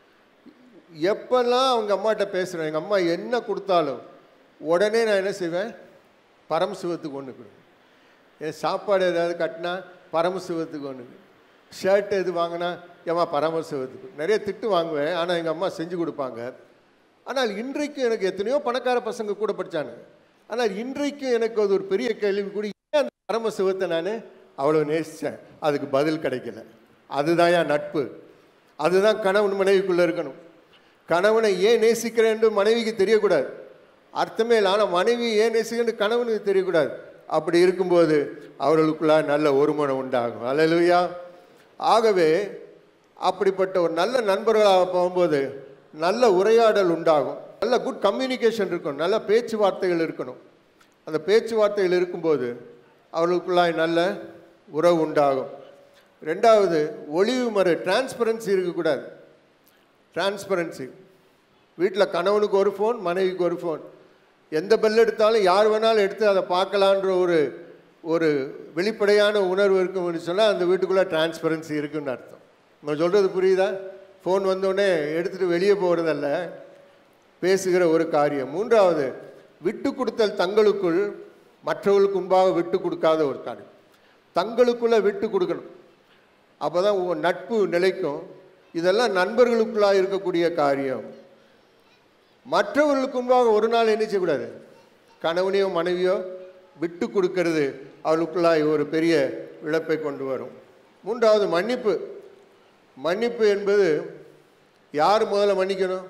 எப்பெல்லாம் அவங்க அம்மாட்ட பேசுகிறேன் எங்கள் அம்மா என்ன கொடுத்தாலும் உடனே நான் என்ன செய்வேன் பரமசிவத்துக்கு ஒன்று கொடுப்பேன் என் சாப்பாடு ஏதாவது கட்டினா பரமசிவத்துக்கு ஒன்று ஷர்ட் எது வாங்கினா ஏமா பரமசிவத்துக்கு நிறைய திட்டு வாங்குவேன் ஆனால் எங்கள் அம்மா செஞ்சு கொடுப்பாங்க ஆனால் இன்றைக்கு எனக்கு எத்தனையோ பணக்கார பசங்க கூட படித்தாங்க ஆனால் இன்றைக்கு எனக்கு அது ஒரு பெரிய கேள்வி கூட ஏன் அந்த பரமசிவத்தை நான் அவ்வளோ நேசித்தேன் அதுக்கு பதில் கிடைக்கல அதுதான் என் நட்பு அதுதான் கணவன் மனைவிக்குள்ளே இருக்கணும் கணவனை ஏன் நேசிக்கிறேன் என்று மனைவிக்கு தெரியக்கூடாது அர்த்தமே இல்லை ஆனால் மனைவி ஏன் நேசிக்கிறேன்னு கணவனுக்கு தெரியக்கூடாது அப்படி இருக்கும்போது அவர்களுக்குள்ள நல்ல ஒருமனம் உண்டாகும் அல்லேலூயா ஆகவே அப்படிப்பட்ட ஒரு நல்ல நண்பர்களாக போகும்போது நல்ல உரையாடல் உண்டாகும் நல்ல குட் கம்யூனிகேஷன் இருக்கணும் நல்ல பேச்சுவார்த்தைகள் இருக்கணும் அந்த பேச்சுவார்த்தைகள் இருக்கும்போது அவர்களுக்குள்ளாய் நல்ல உறவு உண்டாகும் ரெண்டாவது ஒளிவு மறு டிரான்ஸ்பரன்சி இருக்கக்கூடாது டிரான்ஸ்பரன்சி வீட்டில் கணவனுக்கு ஒரு ஃபோன் மனைவிக்கு ஒரு ஃபோன் எந்த பெல் எடுத்தாலும் யார் வேணாலும் எடுத்து அதை பார்க்கலான்ற ஒரு ஒரு வெளிப்படையான உணர்வு இருக்கும்னு சொன்னால் அந்த வீட்டுக்குள்ளே டிரான்ஸ்பரன்சி இருக்குன்னு அர்த்தம் நான் சொல்கிறது புரியுதா ஃபோன் வந்தோடனே எடுத்துகிட்டு வெளியே போகிறதல்ல பேசுகிற ஒரு காரியம் மூன்றாவது விட்டு கொடுத்தல் தங்களுக்குள் மற்றவர்களுக்கு முன்பாக விட்டு கொடுக்காத ஒரு காரியம் தங்களுக்குள்ளே விட்டு கொடுக்கணும் அப்போ தான் உங்கள் நட்பு நிலைக்கும் இதெல்லாம் நண்பர்களுக்குள்ளாக இருக்கக்கூடிய காரியம் மற்றவர்களுக்கு முன்பாக ஒரு நாள் என்ன செய்யக்கூடாது கணவனையோ மனைவியோ விட்டு கொடுக்கறது அவளுக்குள்ளாய் ஒரு பெரிய இழப்பை கொண்டு வரும் மூன்றாவது மன்னிப்பு மன்னிப்பு என்பது யார் முதல்ல மன்னிக்கணும்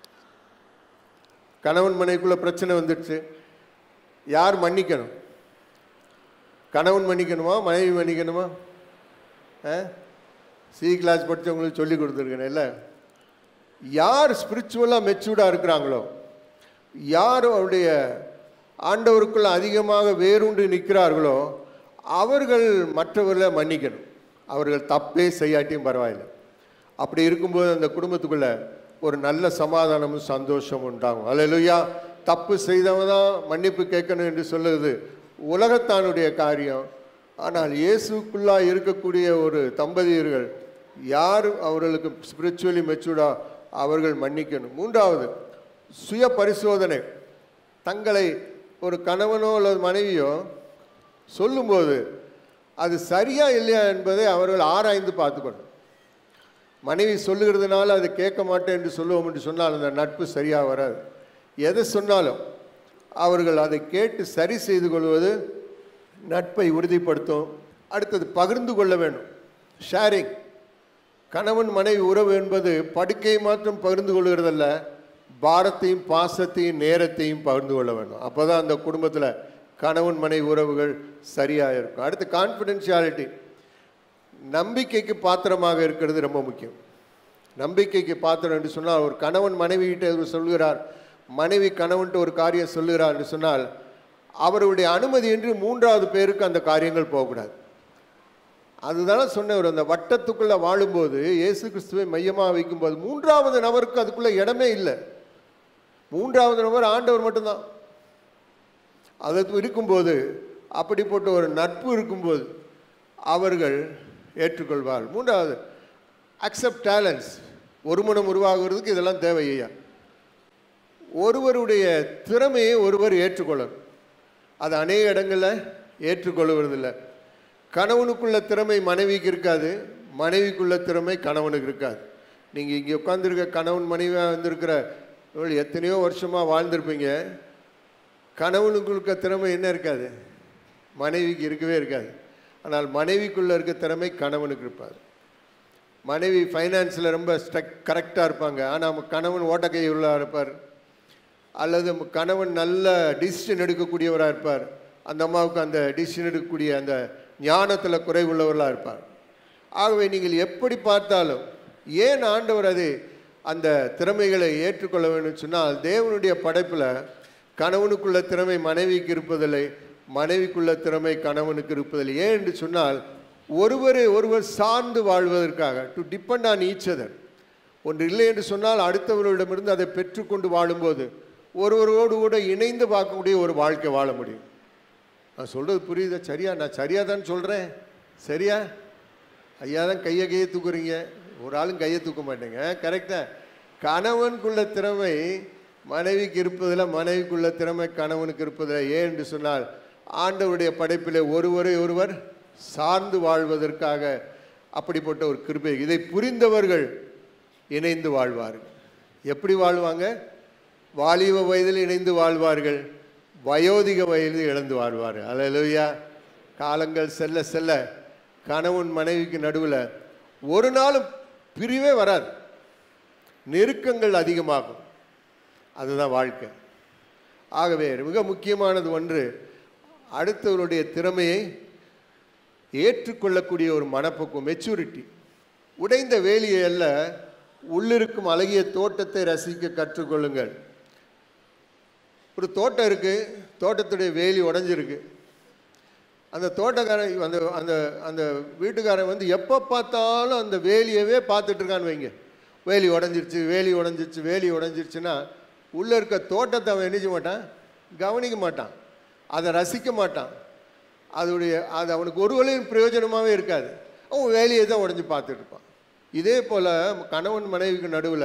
கணவன் மனைவிக்குள்ள பிரச்சனை வந்துடுச்சு யார் மன்னிக்கணும் கணவன் மன்னிக்கணுமா மனைவி மன்னிக்கணுமா ஆ சி கிளாஸ் படித்தவங்களுக்கு சொல்லி கொடுத்துருக்கேன் இல்லை யார் ஸ்பிரிச்சுவலாக மெச்சூர்டாக இருக்கிறாங்களோ யார் அவருடைய ஆண்டவருக்குள்ள அதிகமாக வேரூன்றி நிற்கிறார்களோ அவர்கள் மற்றவர்களை மன்னிக்கணும் அவர்கள் தப்பே செய்யாட்டியும் பரவாயில்லை அப்படி இருக்கும்போது அந்த குடும்பத்துக்குள்ள ஒரு நல்ல சமாதானமும் சந்தோஷமும் உண்டாகும் அல்லையா தப்பு செய்தவன் தான் மன்னிப்பு கேட்கணும் என்று சொல்லுது உலகத்தானுடைய காரியம் ஆனால் இயேசுக்குள்ளா இருக்கக்கூடிய ஒரு தம்பதியர்கள் யார் அவர்களுக்கு ஸ்பிரிச்சுவலி மெச்சூர்டா அவர்கள் மன்னிக்கணும் மூன்றாவது சுய பரிசோதனை தங்களை ஒரு கணவனோ அல்லது மனைவியோ சொல்லும்போது அது சரியா இல்லையா என்பதை அவர்கள் ஆராய்ந்து பார்த்துக்கணும் மனைவி சொல்லுகிறதுனால அதை கேட்க மாட்டேன் என்று சொல்லுவோம் என்று சொன்னால் அந்த நட்பு சரியாக வராது எதை சொன்னாலும் அவர்கள் அதை கேட்டு சரி செய்து கொள்வது நட்பை உறுதிப்படுத்தும் அடுத்தது பகிர்ந்து கொள்ள வேண்டும் ஷேரிங் கணவன் மனைவி உறவு என்பது படுக்கையை மாத்திரம் பகிர்ந்து கொள்கிறதல்ல பாரத்தையும் பாசத்தையும் நேரத்தையும் பகிர்ந்து கொள்ள வேண்டும் அப்போ தான் அந்த குடும்பத்தில் கணவன் மனைவி உறவுகள் சரியாக இருக்கும் அடுத்து கான்ஃபிடென்ஷியாலிட்டி நம்பிக்கைக்கு பாத்திரமாக இருக்கிறது ரொம்ப முக்கியம் நம்பிக்கைக்கு பாத்திரம் என்று சொன்னால் ஒரு கணவன் மனைவிகிட்ட இவர் சொல்கிறார் மனைவி கணவன்ட்டு ஒரு காரியம் சொல்லுகிறார் என்று சொன்னால் அவருடைய அனுமதியின்றி மூன்றாவது பேருக்கு அந்த காரியங்கள் போகக்கூடாது அதுதானே சொன்னவர் அந்த வட்டத்துக்குள்ளே வாழும்போது இயேசு கிறிஸ்துவை மையமாக வைக்கும்போது மூன்றாவது நபருக்கு அதுக்குள்ளே இடமே இல்லை மூன்றாவது நபர் ஆண்டவர் மட்டும்தான் அது இருக்கும்போது அப்படிப்பட்ட ஒரு நட்பு இருக்கும்போது அவர்கள் ஏற்றுக்கொள்வார் மூன்றாவது அக்செப்ட் டேலண்ட்ஸ் ஒருமனம் உருவாகிறதுக்கு இதெல்லாம் தேவை ஐயா ஒருவருடைய திறமையை ஒருவர் ஏற்றுக்கொள்ளணும் அது அநேக இடங்களில் ஏற்றுக்கொள்வதில்லை கணவனுக்குள்ள திறமை மனைவிக்கு இருக்காது மனைவிக்குள்ள திறமை கணவனுக்கு இருக்காது நீங்கள் இங்கே உட்காந்துருக்க கணவன் மனைவியாக வந்திருக்கிற இவள் எத்தனையோ வருஷமாக வாழ்ந்திருப்பீங்க கணவனுக்கு இருக்க திறமை என்ன இருக்காது மனைவிக்கு இருக்கவே இருக்காது ஆனால் மனைவிக்குள்ளே இருக்க திறமை கணவனுக்கு இருப்பார் மனைவி ஃபைனான்ஸில் ரொம்ப ஸ்ட்ரக் கரெக்டாக இருப்பாங்க ஆனால் கணவன் ஓட்டக்கை உள்ளாக இருப்பார் அல்லது கணவன் நல்ல டிசிஷன் எடுக்கக்கூடியவராக இருப்பார் அந்த அம்மாவுக்கு அந்த டிசிஷன் எடுக்கக்கூடிய அந்த ஞானத்தில் குறைவுள்ளவர்களாக இருப்பார் ஆகவே நீங்கள் எப்படி பார்த்தாலும் ஏன் ஆண்டவர் அது அந்த திறமைகளை ஏற்றுக்கொள்ள வேண்டும் சொன்னால் தேவனுடைய படைப்பில் கணவனுக்குள்ள திறமை மனைவிக்கு இருப்பதில்லை மனைவிக்குள்ள திறமை கணவனுக்கு இருப்பதில்லை ஏன் என்று சொன்னால் ஒருவரை ஒருவர் சார்ந்து வாழ்வதற்காக to depend on each other ஒன்று இல்லை என்று சொன்னால் அடுத்தவர்களிடமிருந்து அதை பெற்றுக்கொண்டு வாழும்போது ஒருவரோடு கூட இணைந்து பார்க்கக்கூடிய ஒரு வாழ்க்கை வாழ முடியும் நான் சொல்கிறது புரியுதா சரியா நான் சரியாக தான் சொல்கிறேன் சரியா ஐயா தான் கையை கையை தூக்குறீங்க ஒரு ஆளும் கையை தூக்க மாட்டேங்க கரெக்டாக கணவனுக்குள்ள திறமை மனைவிக்கு இருப்பதில் மனைவிக்குள்ள திறமை கணவனுக்கு இருப்பதில் ஏன் என்று சொன்னால் ஆண்டவருடைய படைப்பில் ஒருவரை ஒருவர் சார்ந்து வாழ்வதற்காக அப்படிப்பட்ட ஒரு கிருபை இதை புரிந்தவர்கள் இணைந்து வாழ்வார்கள் எப்படி வாழ்வாங்க வாலிப வயதில் இணைந்து வாழ்வார்கள் வயோதிக வயதில் இழந்து வாழ்வார்கள் அல்லேலூயா காலங்கள் செல்ல செல்ல கணவன் மனைவிக்கு நடுவில் ஒரு நாளும் பிரிவே வராது நெருக்கங்கள் அதிகமாகும் அதுதான் வாழ்க்கை ஆகவே மிக முக்கியமானது ஒன்று அடுத்தவருடைய திறமையை ஏற்றுக்கொள்ளக்கூடிய ஒரு மனப்பக்குவம் மெச்சூரிட்டி உடைந்த வேலியை அல்ல உள்ளிருக்கும் அழகிய தோட்டத்தை ரசிக்க கற்றுக்கொள்ளுங்கள் ஒரு தோட்டம் இருக்குது தோட்டத்துடைய வேலி உடஞ்சிருக்கு அந்த தோட்டக்காரன் அந்த அந்த அந்த வீட்டுக்காரன் வந்து எப்போ பார்த்தாலும் அந்த வேலியவே பார்த்துட்டு இருக்கான்னு வைங்க வேலி உடஞ்சிருச்சு வேலி உடஞ்சிருச்சு வேலி உடஞ்சிருச்சுன்னா உள்ளே இருக்க தோட்டத்தை அவன் என்ன செய்ய மாட்டான் கவனிக்க மாட்டான் அதை ரசிக்க மாட்டான் அதோடைய அது அவனுக்கு ஒரு வழியும் பிரயோஜனமாகவே இருக்காது அவன் வேலையை தான் உடஞ்சி பார்த்துட்டு இருப்பான் இதே போல் கணவன் மனைவிக்கு நடுவில்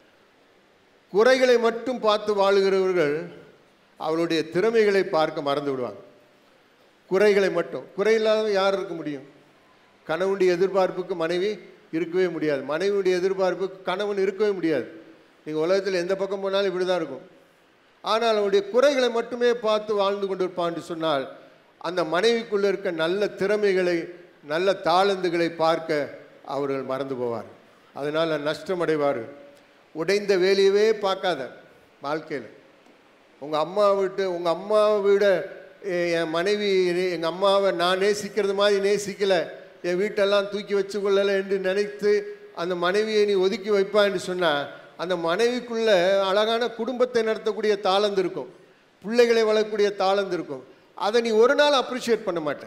குறைகளை மட்டும் பார்த்து வாழுகிறவர்கள் அவளுடைய திறமைகளை பார்க்க மறந்து விடுவாங்க குறைகளை மட்டும் குறை இல்லாத யார் இருக்க முடியும் கணவனுடைய எதிர்பார்ப்புக்கு மனைவி இருக்கவே முடியாது மனைவியுடைய எதிர்பார்ப்புக்கு கணவன் இருக்கவே முடியாது நீங்கள் உலகத்தில் எந்த பக்கம் போனாலும் இப்படி தான் இருக்கும் ஆனால் அவனுடைய குறைகளை மட்டுமே பார்த்து வாழ்ந்து கொண்டிருப்பான்னு சொன்னால் அந்த மனைவிக்குள்ளே இருக்க நல்ல திறமைகளை நல்ல தாளந்துகளை பார்க்க அவர்கள் மறந்து போவார் அதனால் நஷ்டமடைவார் உடைந்த வேலையவே பார்க்காத வாழ்க்கையில் உங்கள் அம்மா விட்டு உங்கள் அம்மாவை விட எ- என் மனைவி எங்கள் அம்மாவை நான் நேசிக்கிறது மாதிரி நேசிக்கலை என் வீட்டெல்லாம் தூக்கி வச்சு கொள்ளலை என்று நினைத்து அந்த மனைவியை நீ ஒதுக்கி வைப்பா என்று சொன்னால் அந்த மனைவிக்குள்ள அழகான குடும்பத்தை நடத்தக்கூடிய தாளந்து இருக்கும் பிள்ளைகளை வளர்க்கக்கூடிய தாளந்து இருக்கும் அதை நீ ஒரு நாள் அப்ரிஷியேட் பண்ண மாட்ட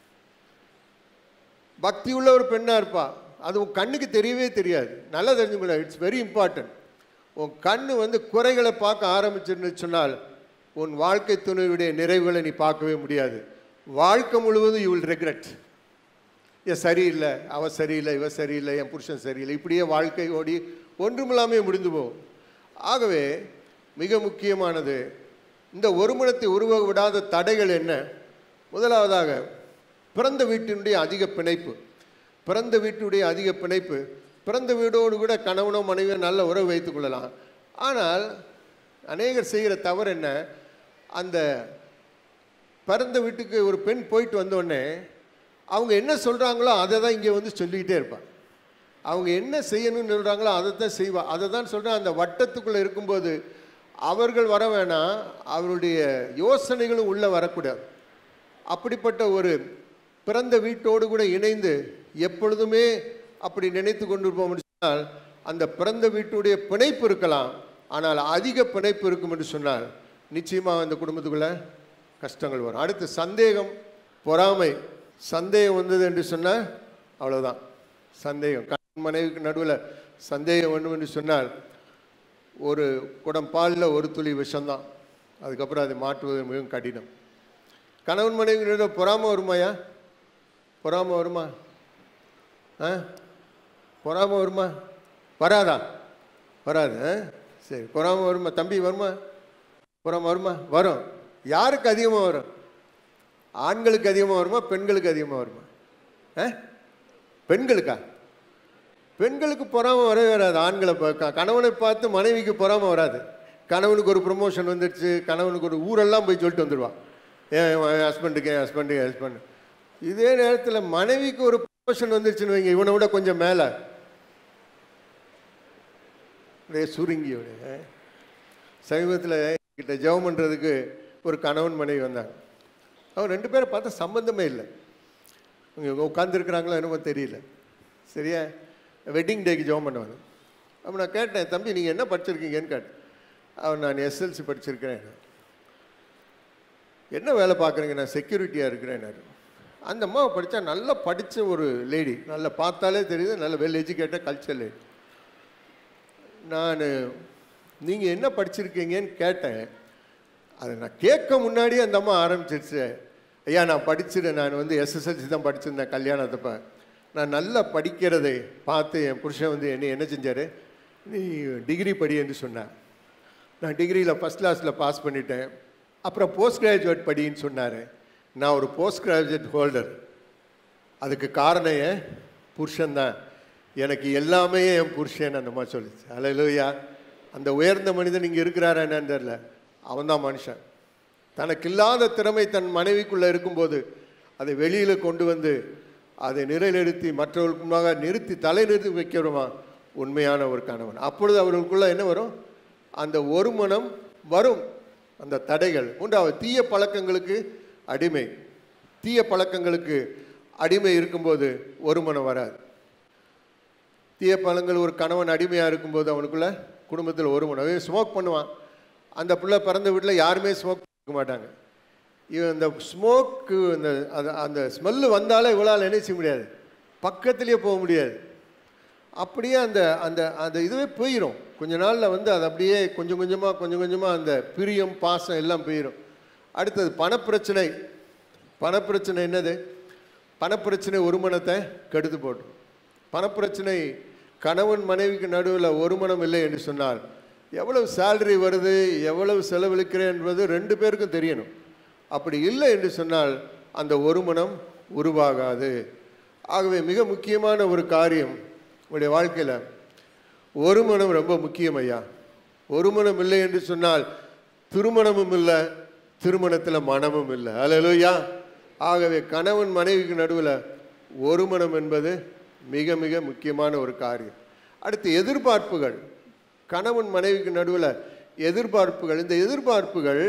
பக்தி உள்ள ஒரு பெண்ணாக இருப்பா அது உன் கண்ணுக்கு தெரியவே தெரியாது நல்லா தெரிஞ்சுக்கணும் இட்ஸ் வெரி இம்பார்ட்டன்ட் உன் கண்ணு வந்து குறைகளை பார்க்க ஆரம்பிச்சுன்னு சொன்னால் உன் வாழ்க்கை துணையுடைய நிறைவுகளை நீ பார்க்கவே முடியாது வாழ்க்கை முழுவதும் யூ வில் ரெக்ரெட் என் சரியில்லை அவ சரியில்லை இவ சரியில்லை என் புருஷன் சரியில்லை இப்படியே வாழ்க்கை ஓடி ஒன்றுமில்லாமே முடிந்து போகும் ஆகவே மிக முக்கியமானது இந்த ஒருமனத்தை உருவ விடாத தடைகள் என்ன முதலாவதாக பிறந்த வீட்டினுடைய அதிக பிணைப்பு பிறந்த வீட்டுடைய அதிக பிணைப்பு பிறந்த வீடோடு கூட கணவனோ மனைவியோ நல்ல உறவு வைத்துக் கொள்ளலாம் ஆனால் அநேகர் செய்கிற தவறு என்ன அந்த பிறந்த வீட்டுக்கு ஒரு பெண் போயிட்டு வந்த உடனே அவங்க என்ன சொல்கிறாங்களோ அதை தான் இங்கே வந்து சொல்லிக்கிட்டே இருப்பாங்க அவங்க என்ன செய்யணும்னு சொல்கிறாங்களோ அதை தான் செய்வா அதை தான் சொல்கிறேன் அந்த வட்டத்துக்குள்ளே இருக்கும்போது அவர்கள் வர வேணாம் அவருடைய யோசனைகளும் உள்ளே வரக்கூடாது அப்படிப்பட்ட ஒரு பிறந்த வீட்டோடு கூட இணைந்து எப்பொழுதுமே அப்படி நினைத்து கொண்டிருப்போம் சொன்னால் அந்த பிறந்த வீட்டுடைய பிணைப்பு இருக்கலாம் ஆனால் அதிக பிணைப்பு இருக்கும் என்று சொன்னால் நிச்சயமாக அந்த குடும்பத்துக்குள்ள கஷ்டங்கள் வரும் அடுத்து சந்தேகம் பொறாமை சந்தேகம் வந்தது என்று சொன்னால் அவ்வளோதான் சந்தேகம் கணவன் மனைவிக்கு நடுவில் சந்தேகம் வேண்டும் என்று சொன்னால் ஒரு குடம் பாலில் ஒரு துளி விஷம்தான் அதுக்கப்புறம் அதை மாற்றுவது மிகவும் கடினம் கணவன் மனைவி நடுவில் பொறாமை வருமாயா பொறாமை வருமா ஆ பொறாமை வருமா வராதா வராது ஆ? சரி பொறாமை வருமா தம்பி வருமா பொறாமை வருமா வரும் யாருக்கு அதிகமாக வரும் ஆண்களுக்கு அதிகமாக வருமா பெண்களுக்கு அதிகமாக வருமா ஆ பெண்களுக்கா பெண்களுக்கு பொறாமை வரவே வராது ஆண்களை பா- க- கணவனை பார்த்து மனைவிக்கு பொறாமை வராது கணவனுக்கு ஒரு ப்ரொமோஷன் வந்துடுச்சு கணவனுக்கு ஒரு ஊரெல்லாம் போய் சொல்லிட்டு வந்துடுவான் ஏன் என் ஹஸ்பண்டுக்கு என் ஹஸ்பண்டு என் ஹஸ்பண்ட் இதே நேரத்தில் மனைவிக்கு ஒரு ப்ரொமோஷன் வந்துருச்சுன்னு வைங்க இவனை விட கொஞ்சம் மேலே அப்படியே சுருங்கி அப்படியே சமீபத்தில் கிட்ட ஜெபம் பண்ணுறதுக்கு ஒரு கணவன் மனைவி வந்தாங்க அவன் ரெண்டு பேரை பார்த்தா சம்பந்தமே இல்லை இவங்க உட்காந்துருக்குறாங்களோ என்னமோ தெரியல சரியா வெட்டிங் டேக்கு ஜெபம் பண்ணுவாங்க அப்போ நான் கேட்டேன் தம்பி நீங்கள் என்ன படிச்சிருக்கீங்கன்னு கேட்டேன் அவன் நான் எஸ்எல்சி படிச்சிருக்கிறேன் என்ன வேலை பார்க்குறீங்க நான் செக்யூரிட்டியாக இருக்கிறேன் அந்த அம்மாவை படித்தா நல்லா படித்த ஒரு லேடி நல்லா பார்த்தாலே தெரியுது நல்ல வெல் எஜுகேட்டட் கல்ச்சர் லேடி நான் நீங்கள் என்ன படிச்சிருக்கீங்கன்னு கேட்டேன் அதை நான் கேட்க முன்னாடியே அந்த அம்மா ஆரம்பிச்சிருச்சு ஐயா நான் படிச்சிட்டேன் நான் வந்து எஸ்எஸ்எல்சி தான் படிச்சிருந்தேன் கல்யாணத்தப்ப நான் நல்லா படிக்கிறதை பார்த்து என் புருஷன் வந்து என்ன என்ன செஞ்சார் நீ டிகிரி படி என்று சொன்னேன் நான் டிகிரியில் ஃபஸ்ட் கிளாஸில் பாஸ் பண்ணிட்டேன் அப்புறம் போஸ்ட் கிராஜுவேட் படின்னு சொன்னார் நான் ஒரு போஸ்ட் கிராஜுவேட் ஹோல்டர் அதுக்கு காரணம் என் புருஷன் தான் எனக்கு எல்லாமே என் புருஷன் அந்த மாதிரி சொல்லிச்சு அலையிலூயா அந்த உயர்ந்த மனிதன் இங்கே இருக்கிறாரா என்னன்னு தெரியல அவன் தான் மனுஷன் தனக்கு இல்லாத திறமை தன் மனைவிக்குள்ளே இருக்கும்போது அதை வெளியில் கொண்டு வந்து அதை நிறைநிறுத்தி மற்றவர்களுக்கு முன்னாக நிறுத்தி தலை நிறுத்தி வைக்கிறோமா உண்மையான ஒரு கணவன் அப்பொழுது அவர்களுக்குள்ள என்ன வரும் அந்த ஒரு மனம் வரும் அந்த தடைகள் மூன்றாவது தீய பழக்கங்களுக்கு அடிமை தீய பழக்கங்களுக்கு அடிமை இருக்கும்போது ஒரு மனம் வராது தீய பழங்கள் ஒரு கணவன் அடிமையாக இருக்கும்போது அவனுக்குள்ள குடும்பத்தில் ஒரு மனம் ஸ்மோக் பண்ணுவான் அந்த பிள்ளை பிறந்த வீட்டில் யாருமே ஸ்மோக் பண்ண மாட்டாங்க இவன் இந்த ஸ்மோக்கு இந்த அது அந்த ஸ்மெல்லு வந்தாலே இவளால் என்ன செய்ய முடியாது பக்கத்துலேயே போக முடியாது அப்படியே அந்த அந்த அந்த இதுவே போயிடும் கொஞ்ச நாளில் வந்து அது அப்படியே கொஞ்சம் கொஞ்சமாக கொஞ்சம் கொஞ்சமாக அந்த பிரியம் பாசம் எல்லாம் போயிடும் அடுத்தது பணப்பிரச்சனை பணப்பிரச்சனை என்னது பணப்பிரச்சனை ஒரு மனத்தை கெடுத்து போட்டுரும் பணப்பிரச்சனை கணவன் மனைவிக்கு நடுவில் ஒரு மனம் இல்லை என்று சொன்னால் எவ்வளவு சேலரி வருது எவ்வளவு செலவழிக்கிறேன் என்பது ரெண்டு பேருக்கும் தெரியணும் அப்படி இல்லை என்று சொன்னால் அந்த ஒரு மனம் உருவாகாது ஆகவே மிக முக்கியமான ஒரு காரியம் உங்களுடைய வாழ்க்கையில் ஒரு மனம் ரொம்ப முக்கியம் ஐயா ஒரு மனம் இல்லை என்று சொன்னால் திருமணமும் இல்லை திருமணத்தில் மனமும் இல்லை அல்லேலூயா ஆகவே கணவன் மனைவிக்கு நடுவில் ஒரு மனம் என்பது மிக மிக முக்கியமான ஒரு காரியம் அடுத்து எதிர்பார்ப்புகள் கணவன் மனைவிக்கு நடுவில் எதிர்பார்ப்புகள் இந்த எதிர்பார்ப்புகள்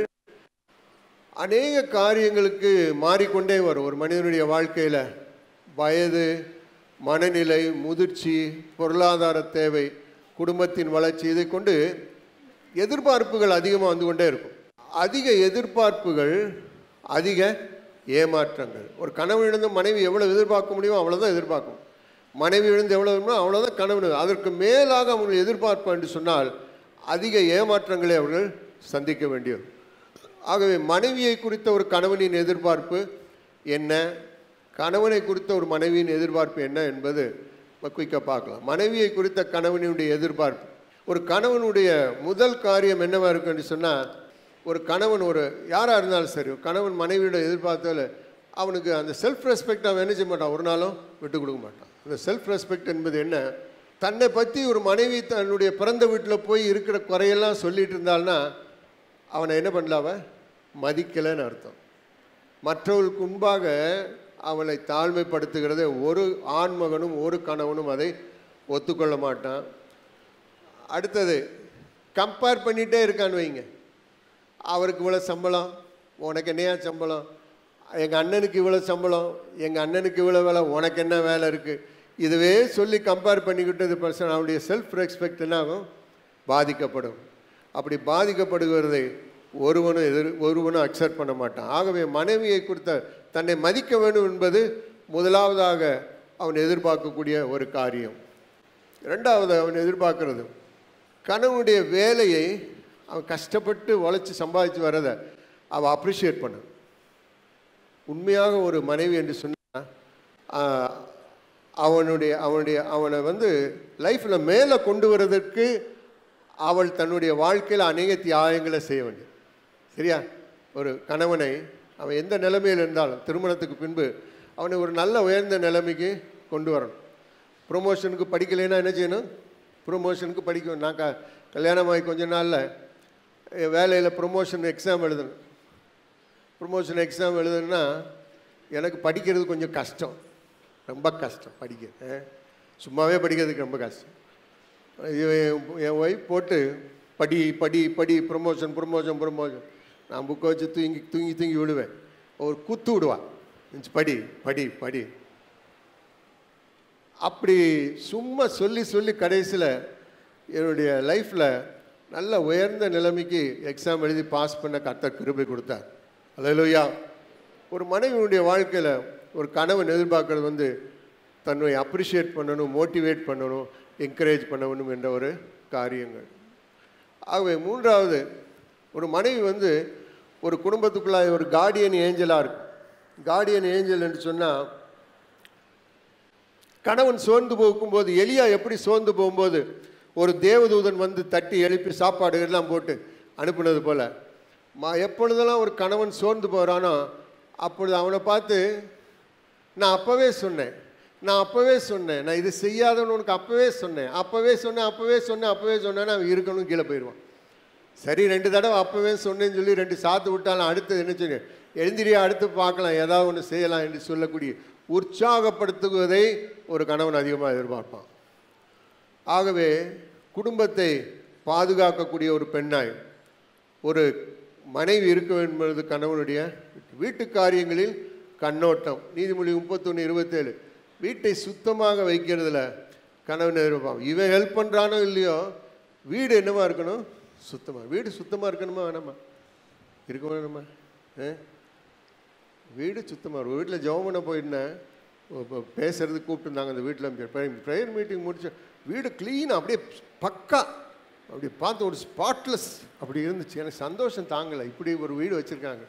அநேக காரியங்களுக்கு மாறிக்கொண்டே வரும் ஒரு மனிதனுடைய வாழ்க்கையில் வயது மனநிலை முதிர்ச்சி பொருளாதார தேவை குடும்பத்தின் வளர்ச்சி இதை கொண்டு எதிர்பார்ப்புகள் அதிகமாக வந்து கொண்டே இருக்கும் அதிக எதிர்பார்ப்புகள் அதிக ஏமாற்றங்கள் ஒரு கணவனிடந்து மனைவி எவ்வளோ எதிர்பார்க்க முடியுமோ அவ்வளோதான் எதிர்பார்க்கும் மனைவி இழந்து எவ்வளோ வேணுமோ அவ்வளோதான் கணவன் அதற்கு மேலாக அவர்கள் எதிர்பார்ப்பு என்று சொன்னால் அதிக ஏமாற்றங்களை அவர்கள் சந்திக்க வேண்டியது ஆகவே மனைவியை குறித்த ஒரு கணவனின் எதிர்பார்ப்பு என்ன கணவனை குறித்த ஒரு மனைவியின் எதிர்பார்ப்பு என்ன என்பது குயிக்காக பார்க்கலாம் மனைவியை குறித்த கணவனுடைய எதிர்பார்ப்பு ஒரு கணவனுடைய முதல் காரியம் என்னவா இருக்குன்னு சொன்னால் ஒரு கணவன் ஒரு யாராக இருந்தாலும் சரி ஒரு கணவன் மனைவியோட எதிர்பார்த்ததில் அவனுக்கு அந்த செல்ஃப் ரெஸ்பெக்ட் அவன் என்ன செய்ய மாட்டான் ஒரு நாளும் விட்டு கொடுக்க மாட்டான் அந்த செல்ஃப் ரெஸ்பெக்ட் என்பது என்ன தன்னை பற்றி ஒரு மனைவி தன்னுடைய பிறந்த வீட்டில் போய் இருக்கிற குறையெல்லாம் சொல்லிட்டு இருந்தாள்னா அவனை என்ன பண்ணல அவன் மதிக்கலைன்னு அர்த்தம் மற்றவர்களுக்கு முன்பாக அவளை தாழ்மைப்படுத்துகிறதை ஒரு ஆண்மகனும் ஒரு கணவனும் அதை ஒத்துக்கொள்ள மாட்டான் அடுத்தது கம்பேர் பண்ணிகிட்டே இருக்கான்னு வைங்க அவருக்கு இவ்வளோ சம்பளம் உனக்கு என்னையா சம்பளம் எங்கள் அண்ணனுக்கு இவ்வளோ சம்பளம் எங்கள் அண்ணனுக்கு இவ்வளோ வேலை உனக்கு என்ன வேலை இருக்குது இதுவே சொல்லி கம்பேர் பண்ணிக்கிட்டது பர்சன் அவனுடைய செல்ஃப் ரெஸ்பெக்ட் என்ன ஆகும் பாதிக்கப்படும் அப்படி பாதிக்கப்படுகிறதை ஒருவனும் எதிர் ஒருவனும் அக்செப்ட் பண்ண மாட்டான் ஆகவே மனைவியை கொடுத்த தன்னை மதிக்க வேண்டும் என்பது முதலாவதாக அவன் எதிர்பார்க்கக்கூடிய ஒரு காரியம் ரெண்டாவது அவன் எதிர்பார்க்கிறது கணவனுடைய வேலையை அவன் கஷ்டப்பட்டு உழைச்சி சம்பாதிச்சு வரதை அவள் அப்ரிஷியேட் பண்ண உண்மையாக ஒரு மனைவி என்று சொன்னால் அவனுடைய அவனுடைய அவனை வந்து லைஃப்பில் மேலே கொண்டு வரதற்கு அவள் தன்னுடைய வாழ்க்கையில் அநேக தியாகங்களை செய்ய வேண்டும் சரியா ஒரு கணவனை அவன் எந்த நிலைமையில் இருந்தாலும் திருமணத்துக்கு பின்பு அவனை ஒரு நல்ல உயர்ந்த நிலைமைக்கு கொண்டு வரணும் ப்ரொமோஷனுக்கு படிக்கலைன்னா என்ன செய்யணும் ப்ரொமோஷனுக்கு படிக்கணும் நான் க கல்யாணமாகி கொஞ்ச நாளில் வேலையில் ப்ரொமோஷன் எக்ஸாம் எழுதணும் ப்ரொமோஷன் எக்ஸாம் எழுதணுன்னா எனக்கு படிக்கிறது கொஞ்சம் கஷ்டம் ரொம்ப கஷ்டம் படிக்க அஹ். சும்மாவே படிக்கிறதுக்கு ரொம்ப கஷ்டம் இவன் என் ஒய்ஃப் போட்டு படி படி படி ப்ரொமோஷன் ப்ரொமோஷன் ப்ரொமோஷன் நான் புக்கை வச்சு தூங்கி தூங்கி தூங்கி விடுவேன் ஒரு குத்து விடுவான் "இஞ்சி படி படி படி அப்படி சும்மா சொல்லி சொல்லி கடைசியில் என்னுடைய லைஃப்பில் நல்ல உயர்ந்த நிலைமைக்கு எக்ஸாம் எழுதி பாஸ் பண்ண கர்த்தர் கிருபை கொடுத்தார் அல்லையா ஒரு மனைவியுடைய வாழ்க்கையில் ஒரு கணவன் எதிர்பார்க்கறது வந்து தன்னை அப்ரிஷியேட் பண்ணணும் மோட்டிவேட் பண்ணணும் என்கரேஜ் பண்ணணும் என்ற ஒரு காரியங்கள் ஆகவே மூன்றாவது ஒரு மனைவி வந்து ஒரு குடும்பத்துக்குள்ளாக ஒரு கார்டியன் ஏஞ்சலாக இருக்கும் கார்டியன் ஏஞ்சல் என்று சொன்னால் கணவன் சோர்ந்து போகும்போது எலியா எப்படி சோர்ந்து போகும்போது ஒரு தேவதூதன் வந்து தட்டி எழுப்பி சாப்பாடு எல்லாம் போட்டு அனுப்புனது போல மா எப்பொழுதெல்லாம் ஒரு கணவன் சோர்ந்து போகிறானோ அப்பொழுது அவனை பார்த்து நான் அப்போவே சொன்னேன் நான் அப்போவே சொன்னேன் நான் இது செய்யாதவன்னு உனக்கு அப்போவே சொன்னேன் அப்போவே சொன்னேன் அப்போவே சொன்னேன் அப்போவே சொன்னேன்னு அவன் இருக்கணும் கீழே போயிடுவான் சரி ரெண்டு தடவை அப்போவே சொன்னேன்னு சொல்லி ரெண்டு சாத்து விட்டாலும் அடுத்து என்ன சொல்லி எழுந்திரியா அடுத்து பார்க்கலாம் ஏதாவது ஒன்று செய்யலாம் என்று சொல்லக்கூடிய உற்சாகப்படுத்துவதை ஒரு கணவன் அதிகமாக எதிர்பார்ப்பான் ஆகவே குடும்பத்தை பாதுகாக்கக்கூடிய ஒரு பெண்ணாய் ஒரு மனைவி இருக்க வேண்டும் என்பது கணவனுடைய வீட்டு காரியங்களில் கண்ணோட்டம் நீதிமொழி முப்பத்தொன்று இருபத்தேழு வீட்டை சுத்தமாக வைக்கிறதுல கணவன் எதிர்பார்ப்பான் இவன் ஹெல்ப் பண்ணுறானோ இல்லையோ வீடு என்னவா இருக்கணும் சுத்தமாக வீடு சுத்தமாக இருக்கணுமா வேணாமா இருக்க வேணாமா ஆ வீடு சுத்தமாக இருக்கும் வீட்டில் ஜெபம் பண்ண போயிருந்தேன் இப்போ பேசுறதுக்கு கூப்பிட்டுருந்தாங்க அந்த வீட்டில் ப்ரேயர் மீட்டிங் முடிச்சு வீடு க்ளீனாக அப்படியே பக்கா அப்படி பார்த்து ஒரு ஸ்பாட்லெஸ் அப்படி இருந்துச்சு எனக்கு சந்தோஷம் தாங்கலை இப்படி ஒரு வீடு வச்சுருக்காங்க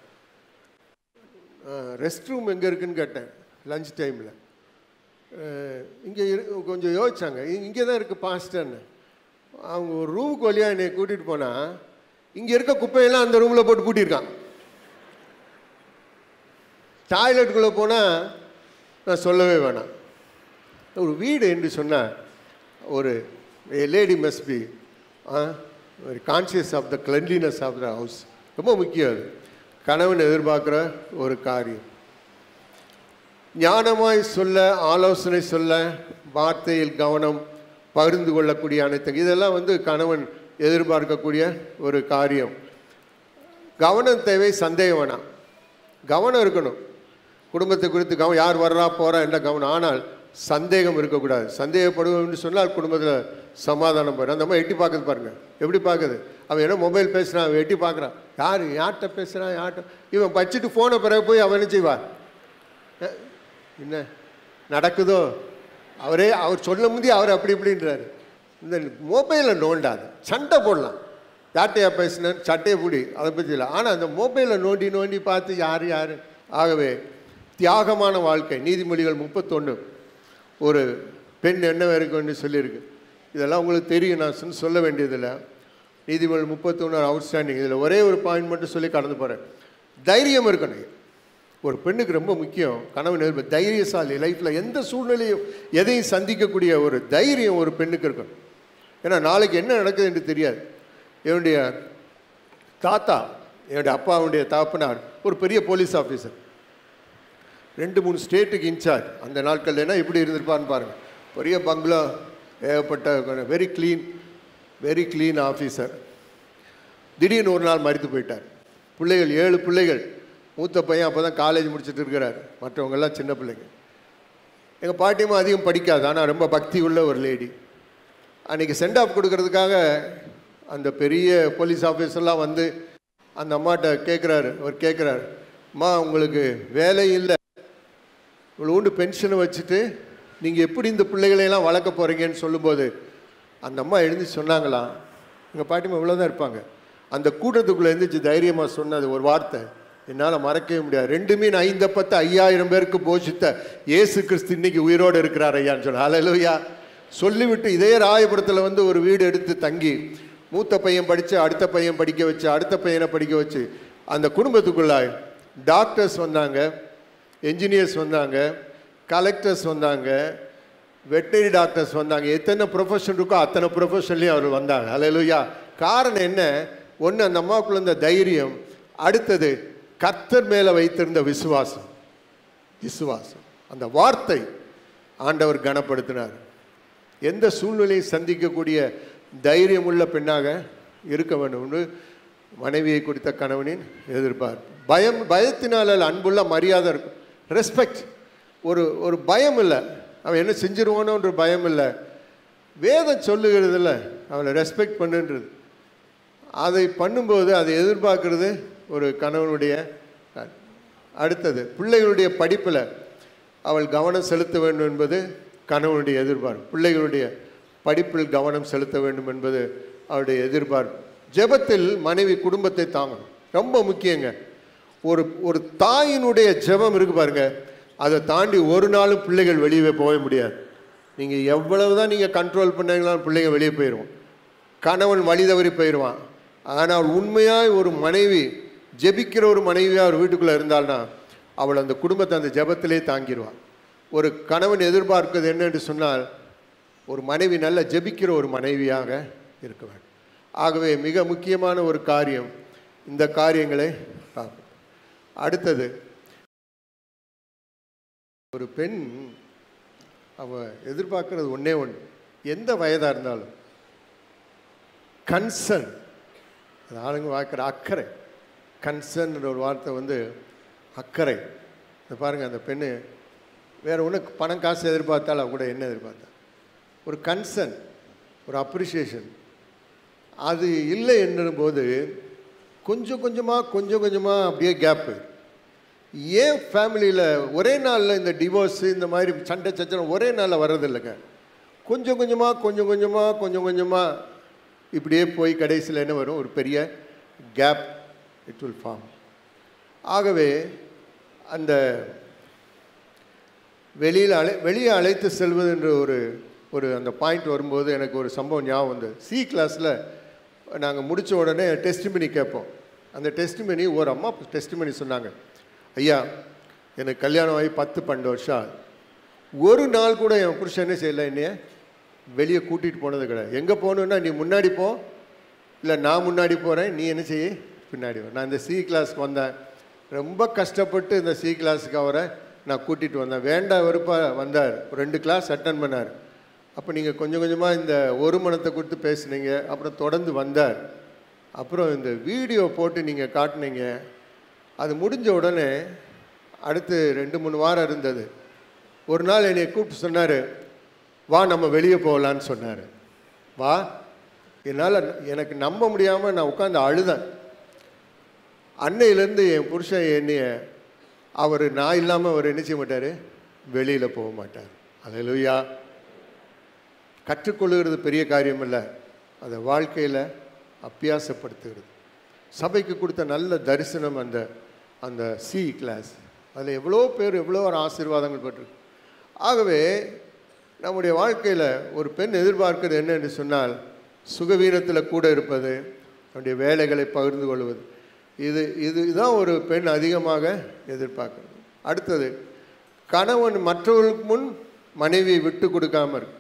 ரெஸ்ட் ரூம் எங்கே இருக்குன்னு கேட்டேன் லஞ்ச் டைமில் இங்கே இரு கொஞ்சம் யோசிச்சாங்க இங்கே தான் இருக்குது பாஸ்டர்னு அவங்க ஒரு ரூமுக்கு வழியாக என்னை கூட்டிகிட்டு போனால் இங்கே இருக்க குப்பையெல்லாம் அந்த ரூமில் போட்டு கூட்டியிருக்கான் டாய்லெட்டுக்குள்ளே போனால் நான் சொல்லவே வேணாம் ஒரு வீடு என்று சொன்னால் ஒரு லேடி மஸ்ட் பி ஒரு conscious of the cleanliness of the house ரொம்ப முக்கியம் அது கணவன் எதிர்பார்க்குற ஒரு காரியம் ஞானமாய் சொல்ல ஆலோசனை சொல்ல வார்த்தையில் கவனம் பகிர்ந்து கொள்ளக்கூடிய அனைத்து இதெல்லாம் வந்து கணவன் எதிர்பார்க்கக்கூடிய ஒரு காரியம் கவனம் தேவை சந்தேகம் வேணாம் கவனம் இருக்கணும் குடும்பத்தை குறித்து கவனம் யார் வர்றா போகிறா என்ன கவனம் ஆனால் சந்தேகம் இருக்கக்கூடாது சந்தேகப்படுவோம்னு சொன்னால் குடும்பத்தில் சமாதானம் போயிடும் அந்த மாதிரி எட்டி பார்க்குது பாருங்க எப்படி பார்க்குது அவன் என்ன மொபைல் பேசுகிறான் அவன் எட்டி பார்க்குறான் யார் யார்கிட்ட பேசுகிறான் யார்கிட்ட இவன் வச்சுட்டு ஃபோனை பிறகு போய் அவன் என்ன செய்வார் அஹ், என்ன நடக்குதோ அவரே அவர் சொல்ல முந்தி அவர் அப்படி இப்படின்றாரு இந்த மொபைலில் நோண்டாது சண்டை போடலாம் யார்கிட்டயா பேசினேன் சட்டையை பிடி அதை பற்றி இல்லை ஆனால் அந்த மொபைலை நோண்டி நோண்டி பார்த்து யார் யார் ஆகவே தியாகமான வாழ்க்கை நீதிமொழிகள் முப்பத்தொன்று ஒரு பெண் என்ன இருக்குன்னு சொல்லியிருக்கு இதெல்லாம் உங்களுக்கு தெரியும் நான் சொன்ன- சொல்ல வேண்டியதில்லை நீதிமொழி முப்பத்தொன்று அவுட்ஸ்டாண்டிங் இதில் ஒரே ஒரு பாயிண்ட் மட்டும் சொல்லி கடந்து போகிறேன் தைரியம் இருக்கணும் ஒரு பெண்ணுக்கு ரொம்ப முக்கியம் கணவன் எதிர்ப்பு தைரியசாலி லைஃப்பில் எந்த சூழ்நிலையும் எதையும் சந்திக்கக்கூடிய ஒரு தைரியம் ஒரு பெண்ணுக்கு இருக்கணும் ஏன்னா நாளைக்கு என்ன நடக்குது என்று தெரியாது என்னுடைய தாத்தா என்னுடைய அப்பாவுடைய தாப்பனார் ஒரு பெரிய போலீஸ் ஆஃபீஸர் ரெண்டு மூணு ஸ்டேட்டுக்கு இன்சார்ஜ் அந்த நாட்கள்லனா எப்படி இருந்திருப்பான்னு பாருங்கள் பெரிய பங்களா ஏகப்பட்ட very clean very clean officer திடீர்னு ஒரு நாள் மறித்து போயிட்டார் பிள்ளைகள் ஏழு பிள்ளைகள் மூத்த பையன் அப்போ தான் காலேஜ் முடிச்சுட்டு இருக்கிறார் மற்றவங்கெல்லாம் சின்ன பிள்ளைங்க எங்கள் பாட்டியம்மா அதிகம் படிக்காது ஆனால் ரொம்ப பக்தி உள்ள ஒரு லேடி அன்றைக்கி சென்ட் ஆஃப் கொடுக்கறதுக்காக அந்த பெரிய போலீஸ் ஆஃபீஸர்லாம் வந்து அந்த அம்மாட்ட கேட்குறாரு அவர் கேட்குறாரு அம்மா உங்களுக்கு வேலை இல்லை இவ்வளோ உண்டு பென்ஷனை வச்சுட்டு நீங்கள் எப்படி இந்த பிள்ளைகளையெல்லாம் வளர்க்க போகிறீங்கன்னு சொல்லும்போது அந்த அம்மா எழுந்து சொன்னாங்களாம் எங்கள் பாட்டிமா இவ்வளோ இருப்பாங்க அந்த கூட்டத்துக்குள்ளே எழுந்திரிச்சு தைரியமாக சொன்னது ஒரு வார்த்தை என்னால் மறக்கவே முடியாது ரெண்டு மீன் ஐந்த பத்து ஐயாயிரம் பேருக்கு போஷித்த இயேசு கிறிஸ்து இன்னைக்கு உயிரோடு இருக்கிறார் ஐயான்னு சொன்ன அலையலுயா சொல்லிவிட்டு இதே ராயபுரத்தில் வந்து ஒரு வீடு எடுத்து தங்கி மூத்த பையன் படித்து அடுத்த பையன் படிக்க வச்சு அடுத்த பையனை படிக்க வச்சு அந்த குடும்பத்துக்குள்ளாய் டாக்டர்ஸ் வந்தாங்க என்ஜினியர்ஸ் வந்தாங்க கலெக்டர்ஸ் வந்தாங்க வெட்டரி டாக்டர்ஸ் வந்தாங்க எத்தனை ப்ரொஃபஷன் இருக்கோ அத்தனை ப்ரொஃபஷன்லேயும் அவர் வந்தாங்க அலையலுயா காரணம் என்ன ஒன்று அந்த அம்மாவுக்குள்ள இருந்த தைரியம் அடுத்தது கர்த்தர் மேலே வைத்திருந்த விசுவாசம் விசுவாசம் அந்த வார்த்தை ஆண்டவர் கனப்படுத்தினார் எந்த சூழ்நிலையை சந்திக்கக்கூடிய தைரியம் உள்ள பெண்ணாக இருக்க வேண்டும்னு மனைவியை குறித்த கணவனின் எதிர்பார்ப்பு பயம் பயத்தினால் அல்ல, அன்புள்ள மரியாதை இருக்கும் ரெஸ்பெக்ட் ஒரு ஒரு பயம் இல்லை அவன் என்ன செஞ்சிருவானோன்ற பயம் இல்லை வேதம் சொல்லுகிறது இல்லை அவளை ரெஸ்பெக்ட் பண்ணுன்றது அதை பண்ணும்போது அதை எதிர்பார்க்கறது ஒரு கணவனுடைய அடுத்தது பிள்ளைகளுடைய படிப்பில் அவள் கவனம் செலுத்த வேண்டும் என்பது கணவனுடைய எதிர்பார்ப்பு பிள்ளைகளுடைய படிப்பில் கவனம் செலுத்த வேண்டும் என்பது அவருடைய எதிர்பார்ப்பு ஜெபத்தில் மனைவி குடும்பத்தை தாங்கணும் ரொம்ப முக்கியங்க ஒரு ஒரு தாயினுடைய ஜெபம் இருக்கு பாருங்க அதை தாண்டி ஒரு நாளும் பிள்ளைகள் வெளியே போக முடியாது நீங்கள் எவ்வளவு தான் நீங்கள் கண்ட்ரோல் பண்ணீங்களாலும் பிள்ளைங்க வெளியே போயிடுவோம் கணவன் வழி தவறி போயிடுவான் ஆனால் உண்மையாய் ஒரு மனைவி ஜெபிக்கிற ஒரு மனைவியாக ஒரு வீட்டுக்குள்ளே இருந்தால்னா அவள் அந்த குடும்பத்தை அந்த ஜெபத்திலே தாங்கிடுவாள் ஒரு கணவன் எதிர்பார்க்கிறது என்னென்று சொன்னால் ஒரு மனைவி நல்ல ஜெபிக்கிற ஒரு மனைவியாக இருக்க வேண்டும் ஆகவே மிக முக்கியமான ஒரு காரியம் இந்த காரியங்களை பார்க்கணும் அடுத்தது ஒரு பெண் அவ எதிர்பார்க்கறது ஒன்றே ஒன்று எந்த வயதாக இருந்தாலும் கன்சர்ன் அது ஆளுங்க வாக்கிற அக்கறை கன்சர்ன்ற ஒரு வார்த்தை வந்து அக்கறை இந்த பாருங்கள் அந்த பெண்ணு வேற ஒன்று பணம் காசு எதிர்பார்த்தாலும் கூட என்ன எதிர்பார்த்தா ஒரு கன்சர்ன் ஒரு அப்ரிசியேஷன் அது இல்லை என்னும்போது கொஞ்சம் கொஞ்சமாக கொஞ்சம் கொஞ்சமாக அப்படியே கேப்பு ஏன் ஃபேமிலியில் ஒரே நாளில் இந்த டிவோர்ஸ் இந்த மாதிரி சண்டை சச்சரவு ஒரே நாளில் வர்றதில்லைங்க கொஞ்சம் கொஞ்சமாக கொஞ்சம் கொஞ்சமாக கொஞ்சம் கொஞ்சமாக இப்படியே போய் கடைசியில் என்ன வரும் ஒரு பெரிய கேப் இட் வில் ஃபார்ம் ஆகவே அந்த வெளியில் அழை வெளியே அழைத்து செல்வது என்ற ஒரு ஒரு அந்த பாயிண்ட் வரும்போது எனக்கு ஒரு சம்பவம் ஞாபகம் வந்து சி கிளாஸில் நாங்கள் முடித்த உடனே டெஸ்டிமனி கேட்போம் அந்த டெஸ்டிமனி ஒரு அம்மா டெஸ்டிமனி சொன்னாங்க ஐயா எனக்கு கல்யாணம் ஆகி பத்து பன்னெண்டு வருஷம் ஆகுது. ஒரு நாள் கூட என் புருஷன் என்ன செய்யலை என்னைய வெளியே கூட்டிகிட்டு போனது கிடையாது எங்கே போகணுன்னா நீ முன்னாடி போ இல்லை நான் முன்னாடி போகிறேன் நீ என்ன செய்ய பின்னாடி வா நான் இந்த சி கிளாஸ்க்கு வந்தேன் ரொம்ப கஷ்டப்பட்டு இந்த சி கிளாஸுக்கு அவரை நான் கூட்டிகிட்டு வந்தேன் வேண்டாம் வெறுப்பாக வந்தார் ஒரு ரெண்டு கிளாஸ் அட்டன் பண்ணார் அப்போ நீங்கள் கொஞ்சம் கொஞ்சமாக இந்த ஒரு மனத்தை கொடுத்து பேசுனீங்க அப்புறம் தொடர்ந்து வந்தார் அப்புறம் இந்த வீடியோ போட்டு நீங்கள் காட்டுனீங்க அது முடிஞ்ச உடனே அடுத்து ரெண்டு மூணு வாரம் இருந்தது ஒரு நாள் என்னை கூப்பிட்டு சொன்னார் வா நம்ம வெளியே போகலான்னு சொன்னார் வா என்னால் எனக்கு நம்ப முடியாமல் நான் உட்காந்து அழுதேன் அன்னையிலேருந்து என் புருஷன் என்னைய அவர் நான் இல்லாமல் அவர் என்ன செய்ய மாட்டார் வெளியில் போக மாட்டார் அல்லேலூயா கற்றுக்கொள்ளுகிறது பெரிய காரியம் இல்லை அதை வாழ்க்கையில் அபியாசப்படுத்துகிறது சபைக்கு கொடுத்த நல்ல தரிசனம் அந்த அந்த சி கிளாஸ் அதில் எவ்வளோ பேர் எவ்வளோ ஒரு ஆசீர்வாதங்கள் பெற்றிருக்கு ஆகவே நம்முடைய வாழ்க்கையில் ஒரு பெண் எதிர்பார்க்கிறது என்ன என்று சொன்னால் சுகவீனத்தில் கூட இருப்பது நம்முடைய வேலைகளை பகிர்ந்து கொள்வது இது இது இதுதான் ஒரு பெண் அதிகமாக எதிர்பார்க்கிறது அடுத்தது கணவன் மற்றவர்களுக்கு முன் மனைவியை விட்டு கொடுக்காம இருக்கு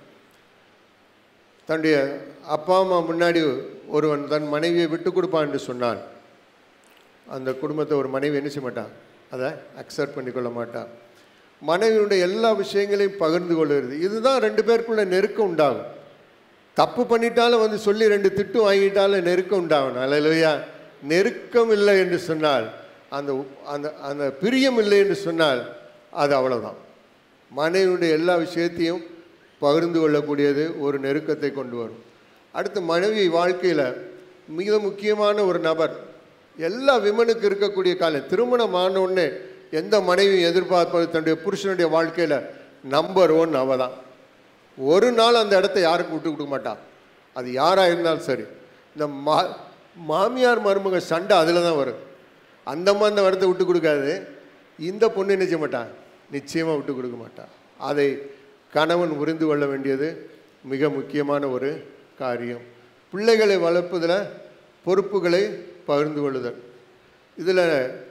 தன்னுடைய அப்பா அம்மா முன்னாடி ஒருவன் தன் மனைவியை விட்டு கொடுப்பான் என்று சொன்னான் அந்த குடும்பத்தை ஒரு மனைவி என்ன செய்ய மாட்டான் அதை அக்செப்ட் பண்ணிக்கொள்ள மாட்டான் மனைவியுடைய எல்லா விஷயங்களையும் பகிர்ந்து கொள்கிறது இதுதான் ரெண்டு பேருக்குள்ள நெருக்கம் உண்டாகும் தப்பு பண்ணிட்டாலும் வந்து சொல்லி ரெண்டு திட்டு வாங்கிட்டாலும் நெருக்கம் உண்டாகணும் அல்லையா நெருக்கம் இல்லை என்று சொன்னால் அந்த உ- அந்த அந்த பிரியம் இல்லை என்று சொன்னால் அது அவ்வளவுதான் மனைவியுடைய எல்லா விஷயத்தையும் பகிர்ந்து கொள்ளக்கூடியது ஒரு நெருக்கத்தை கொண்டு வரும் அடுத்து மனைவி வாழ்க்கையில் மிக முக்கியமான ஒரு நபர் எல்லா விமனுக்கு இருக்கக்கூடிய காலம் திருமணம் ஆன உடனே எந்த மனைவியும் எதிர்பார்ப்பது தன்னுடைய புருஷனுடைய வாழ்க்கையில் நம்பர் ஒன் அவ தான் ஒரு நாள் அந்த இடத்த யாருக்கும் விட்டு கொடுக்க மாட்டான் அது யாராக இருந்தாலும் சரி இந்த மா மாமியார் மருமக சண்டை அதில் தான் வரும் அந்த அம்மா அந்த இடத்த விட்டு கொடுக்காது இந்த பொண்ணு என்ன செய்ய மாட்டான் நிச்சயமாக விட்டு கொடுக்க மாட்டான் அதை கணவன் புரிந்து கொள்ள வேண்டியது மிக முக்கியமான ஒரு காரியம் பிள்ளைகளை வளர்ப்பதில் பொறுப்புகளை பகிர்ந்து கொள்ளுதல் இதில்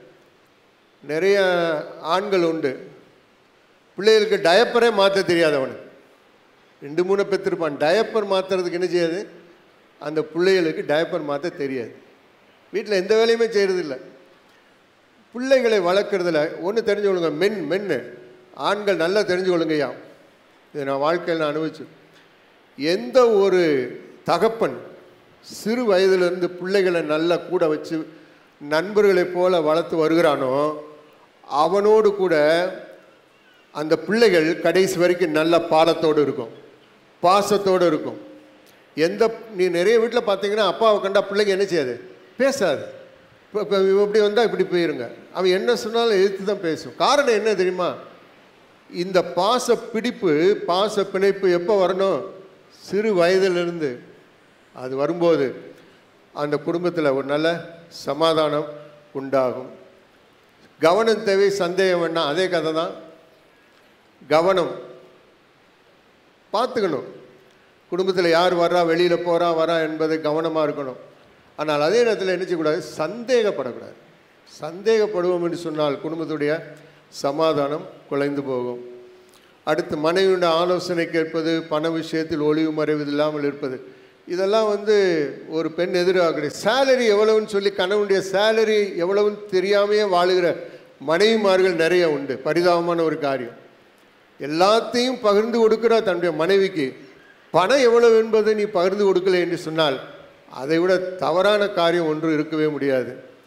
நிறைய ஆண்கள் உண்டு பிள்ளைகளுக்கு டயப்பரே மாற்ற தெரியாது அவனுக்கு ரெண்டு மூணு பெற்றிருப்பான் டயப்பர் மாற்றுறதுக்கு என்ன செய்யாது அந்த பிள்ளைகளுக்கு டயப்பர் மாற்ற தெரியாது வீட்டில் எந்த வேலையுமே செய்கிறதில்ல பிள்ளைகளை வளர்க்குறதுல ஒன்று தெரிஞ்சு கொள்ளுங்க மென் மென்னு ஆண்கள் நல்லா தெரிஞ்சு கொள்ளுங்கய்யா இதை நான் வாழ்க்கையில் நான் அனுபவிச்சு எந்த ஒரு தகப்பன் சிறு வயதிலிருந்து பிள்ளைகளை நல்லா கூட வச்சு நண்பர்களைப் போல வளர்த்து வருகிறானோ அவனோடு கூட அந்த பிள்ளைகள் கடைசி வரைக்கும் நல்ல பாலத்தோடு இருக்கும் பாசத்தோடு இருக்கும் எந்த நீ நிறைய வீட்டில் பார்த்தீங்கன்னா அப்பாவை கண்டா பிள்ளைங்க என்ன செய்யாது பேசாது இப்போ இப்போ இப்படி வந்தால் இப்படி போயிருங்க அவன் என்ன சொன்னாலும் எதிர்த்து தான் பேசும் காரணம் என்ன தெரியுமா இந்த பாச பிடிப்பு பாச பிணைப்பு எப்போ வரணும் சிறு வயதிலிருந்து அது வரும்போது அந்த குடும்பத்தில் ஒரு நல்ல சமாதானம் உண்டாகும் கவனம் தேவை சந்தேகம் வேண்டாம் அதே கதை தான் கவனம் பார்த்துக்கணும் குடும்பத்தில் யார் வர்றா வெளியில் போகிறா வரா என்பதை கவனமாக இருக்கணும் ஆனால் அதே நேரத்தில் என்ன செய்யக்கூடாது சந்தேகப்படக்கூடாது சந்தேகப்படுவோம் என்று சொன்னால் குடும்பத்துடைய சமாதானம் குலைந்து போகும் அடுத்து மனைவியுடைய ஆலோசனை கேட்பது பண விஷயத்தில் ஒளிவு மறைவு இல்லாமல் இருப்பது இதெல்லாம் வந்து ஒரு பெண் எதிராக சேலரி எவ்வளவுன்னு சொல்லி கணவனுடைய சேலரி எவ்வளவுன்னு தெரியாமையே வாழுகிற மனைவிமார்கள் நிறைய உண்டு பரிதாபமான ஒரு காரியம் எல்லாத்தையும் பகிர்ந்து கொடுக்கிற தன்னுடைய மனைவிக்கு பணம் எவ்வளவு என்பதை நீ பகிர்ந்து கொடுக்கல என்று சொன்னால் அதை விட தவறான காரியம் ஒன்று இருக்கவே முடியாது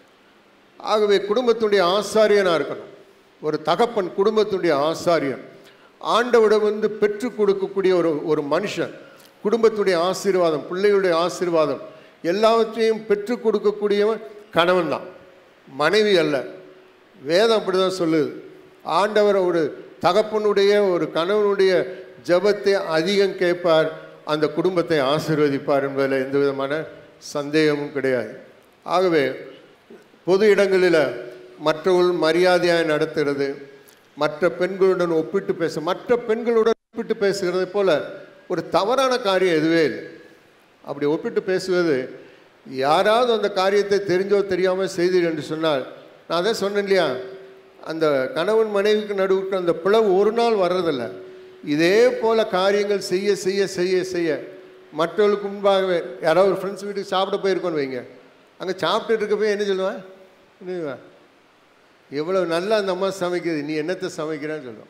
ஆகவே குடும்பத்துடைய ஆசாரியனாக இருக்கணும் ஒரு தகப்பன் குடும்பத்துடைய ஆசாரியன் ஆண்டவிடம் வந்து பெற்றுக் கொடுக்கக்கூடிய ஒரு ஒரு மனுஷன் குடும்பத்துடைய ஆசீர்வாதம் பிள்ளைகளுடைய ஆசீர்வாதம் எல்லாவற்றையும் பெற்றுக் கொடுக்கக்கூடியவன் கணவன் தான் மனைவி அல்ல வேதம் அப்படி தான் சொல்லுது ஆண்டவர் ஒரு தகப்பனுடைய ஒரு கணவனுடைய ஜெபத்தை அதிகம் கேட்பார் அந்த குடும்பத்தை ஆசீர்வதிப்பார் என்பதில் எந்த விதமான சந்தேகமும் கிடையாது ஆகவே பொது இடங்களில் மற்றவர்கள் மரியாதையாக நடத்துகிறது மற்ற பெண்களுடன் ஒப்பிட்டு பேச மற்ற பெண்களுடன் ஒப்பிட்டு பேசுகிறது போல ஒரு தவறான காரியம் எதுவே இல்லை அப்படி ஒப்பிட்டு பேசுவது யாராவது அந்த காரியத்தை தெரிஞ்சோ தெரியாமல் செய்தீர் என்று சொன்னால் நான் அதான் சொன்னேன் இல்லையா அந்த கணவன் மனைவிக்கு நடுவுக்கு அந்த பிளவு ஒரு நாள் வர்றதில்ல இதே போல காரியங்கள் செய்ய செய்ய செய்ய செய்ய மற்றவர்களுக்கு முன்பாகவே யாராவது ஒரு ஃப்ரெண்ட்ஸ் வீட்டுக்கு சாப்பிட போயிருக்கோன்னு வைங்க அங்கே சாப்பிட்டுட்டு இருக்க போய் என்ன சொல்லுவேன் என்ன சொல்லுவேன்? எவ்வளவு நல்லா அந்த அம்மா சமைக்குது நீ என்னத்தை சமைக்கிறேன்னு சொல்லுவோம்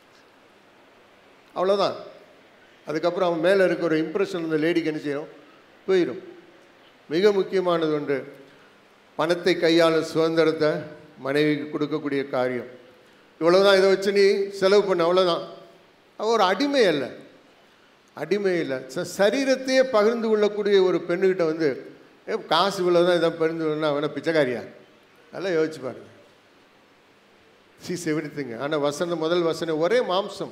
அவ்வளோதான் அதுக்கப்புறம் அவன் மேலே இருக்க ஒரு இம்ப்ரெஷன் அந்த லேடிக்கு என்ன செய்யும் போயிடும் மிக முக்கியமானது ஒன்று பணத்தை கையாளும் சுதந்திரத்தை மனைவிக்கு கொடுக்கக்கூடிய காரியம் இவ்வளவுதான் இதை வச்சு நீ செலவு பண்ண அவ்வளோதான் அவ ஒரு அடிமை அல்ல அடிமை இல்லை ச- சரீரத்தையே பகிர்ந்து கொள்ளக்கூடிய ஒரு பெண்ணுக்கிட்ட வந்து ஏ காசு இவ்வளோதான் இதை பகிர்ந்து கொள்ளணும் அவனை பிச்சைக்காரியா நல்லா யோசிச்சு பாருங்க சீஸ் எவ்ரிதிங் ஆனால் வசனம் முதல் வசனம் ஒரே மாம்சம்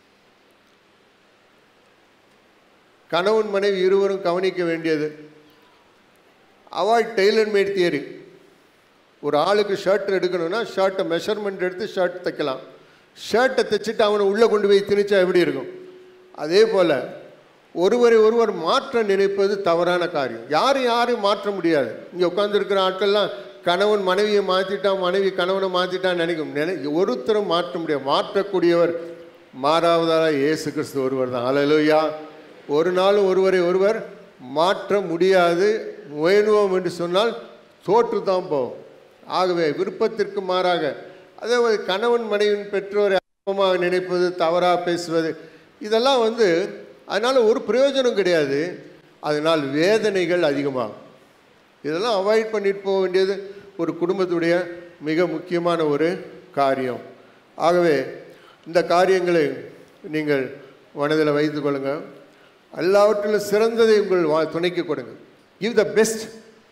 கணவன் மனைவி இருவரும் கவனிக்க வேண்டியது அவாய்ட் டெய்லர் மேட் தியரி ஒரு ஆளுக்கு ஷர்ட் எடுக்கணும்னா ஷர்ட்டை மெஷர்மெண்ட் எடுத்து ஷர்ட் தைக்கலாம் ஷர்ட்டை தைச்சிட்டு அவனை உள்ளே கொண்டு போய் திணிச்சா எப்படி இருக்கும் அதே போல் ஒருவரை ஒருவர் மாற்ற நினைப்பது தவறான காரியம் யாரும் யாரையும் மாற்ற முடியாது இங்கே உட்காந்துருக்கிற ஆட்கள்லாம் கணவன் மனைவியை மாற்றிட்டான் மனைவி கணவனை மாற்றிட்டான்னு நினைக்கும் நினை ஒருத்தரும் மாற்ற முடியாது மாற்றக்கூடியவர் மாறாவதால இயேசு கிறிஸ்து ஒருவர் தான் அலலுயா ஒரு நாளும் ஒருவரை ஒருவர் மாற்ற முடியாது முயலுவோம் என்று சொன்னால் தோற்று தான் போவோம் ஆகவே விருப்பத்திற்கு மாறாக அதே மாதிரி கணவன் மனைவியின் பெற்றோரை அற்பமாக நினைப்பது தவறாக பேசுவது இதெல்லாம் வந்து அதனால் ஒரு பிரயோஜனம் கிடையாது அதனால் வேதனைகள் அதிகமாகும் இதெல்லாம் அவாய்ட் பண்ணிட்டு போக வேண்டியது ஒரு குடும்பத்துடைய மிக முக்கியமான ஒரு காரியம் ஆகவே இந்த காரியங்களை நீங்கள் மனதில் வைத்துக் கொள்ளுங்க எல்லாவற்றிலும் சிறந்ததை உங்கள் வா துணைக்கு கொடுங்க கிவ் த பெஸ்ட்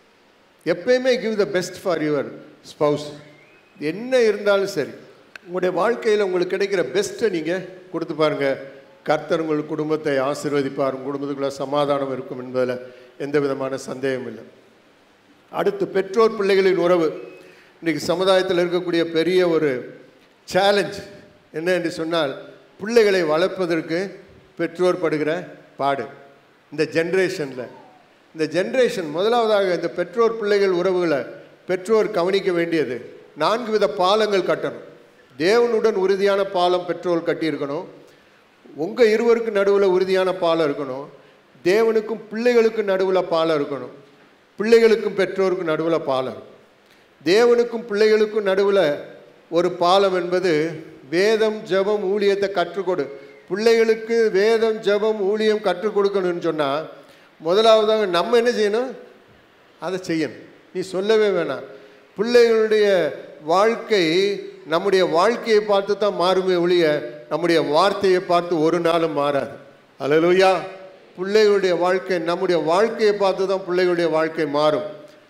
எப்பயுமே give the best for your spouse என்ன இருந்தாலும் சரி உங்களுடைய வாழ்க்கையில் உங்களுக்கு கிடைக்கிற பெஸ்ட்டை நீங்கள் கொடுத்து பாருங்கள் கர்த்தர் உங்கள் குடும்பத்தை ஆசீர்வதிப்பார் உங்கள் குடும்பத்துக்குள்ள சமாதானம் இருக்கும் என்பதில் எந்த விதமான சந்தேகம் இல்லை அடுத்து பெற்றோர் பிள்ளைகளின் உறவு இன்றைக்கி சமுதாயத்தில் இருக்கக்கூடிய பெரிய ஒரு சேலஞ்ச் என்ன என்று சொன்னால் பிள்ளைகளை வளர்ப்பதற்கு பெற்றோர் படுகிற பாடு இந்த ஜென்ரேஷனில் இந்த ஜென்ரேஷன் முதலாவதாக இந்த பெற்றோர் பிள்ளைகள் உறவுகளை பெற்றோர் கவனிக்க வேண்டியது நான்கு வித பாலங்கள் கட்டணும் தேவனுடன் உறுதியான பாலம் பெற்றோர் கட்டியிருக்கணும் உங்கள் இருவருக்கு நடுவில் உறுதியான பாலம் இருக்கணும் தேவனுக்கும் பிள்ளைகளுக்கும் நடுவில் பாலம் இருக்கணும் பிள்ளைகளுக்கும் பெற்றோருக்கும் நடுவில் பாலம் இருக்கும் தேவனுக்கும் பிள்ளைகளுக்கும் நடுவில் ஒரு பாலம் என்பது வேதம் ஜெபம் ஊழியத்தை கற்றுக் கொடு பிள்ளைகளுக்கு வேதம் ஜெபம் ஊழியம் கற்றுக் கொடுக்கணும்னு சொன்னால் முதலாவதாக நம்ம என்ன செய்யணும் அதை செய்யணும் நீ சொல்லவே வேணாம் பிள்ளைகளுடைய வாழ்க்கை நம்முடைய வாழ்க்கையை பார்த்து தான் மாறுமே ஒழிய நம்முடைய வார்த்தையை பார்த்து ஒரு நாளும் மாறாது அல்லேலூயா பிள்ளைகளுடைய வாழ்க்கை நம்முடைய வாழ்க்கையை பார்த்து தான் பிள்ளைகளுடைய வாழ்க்கை மாறும்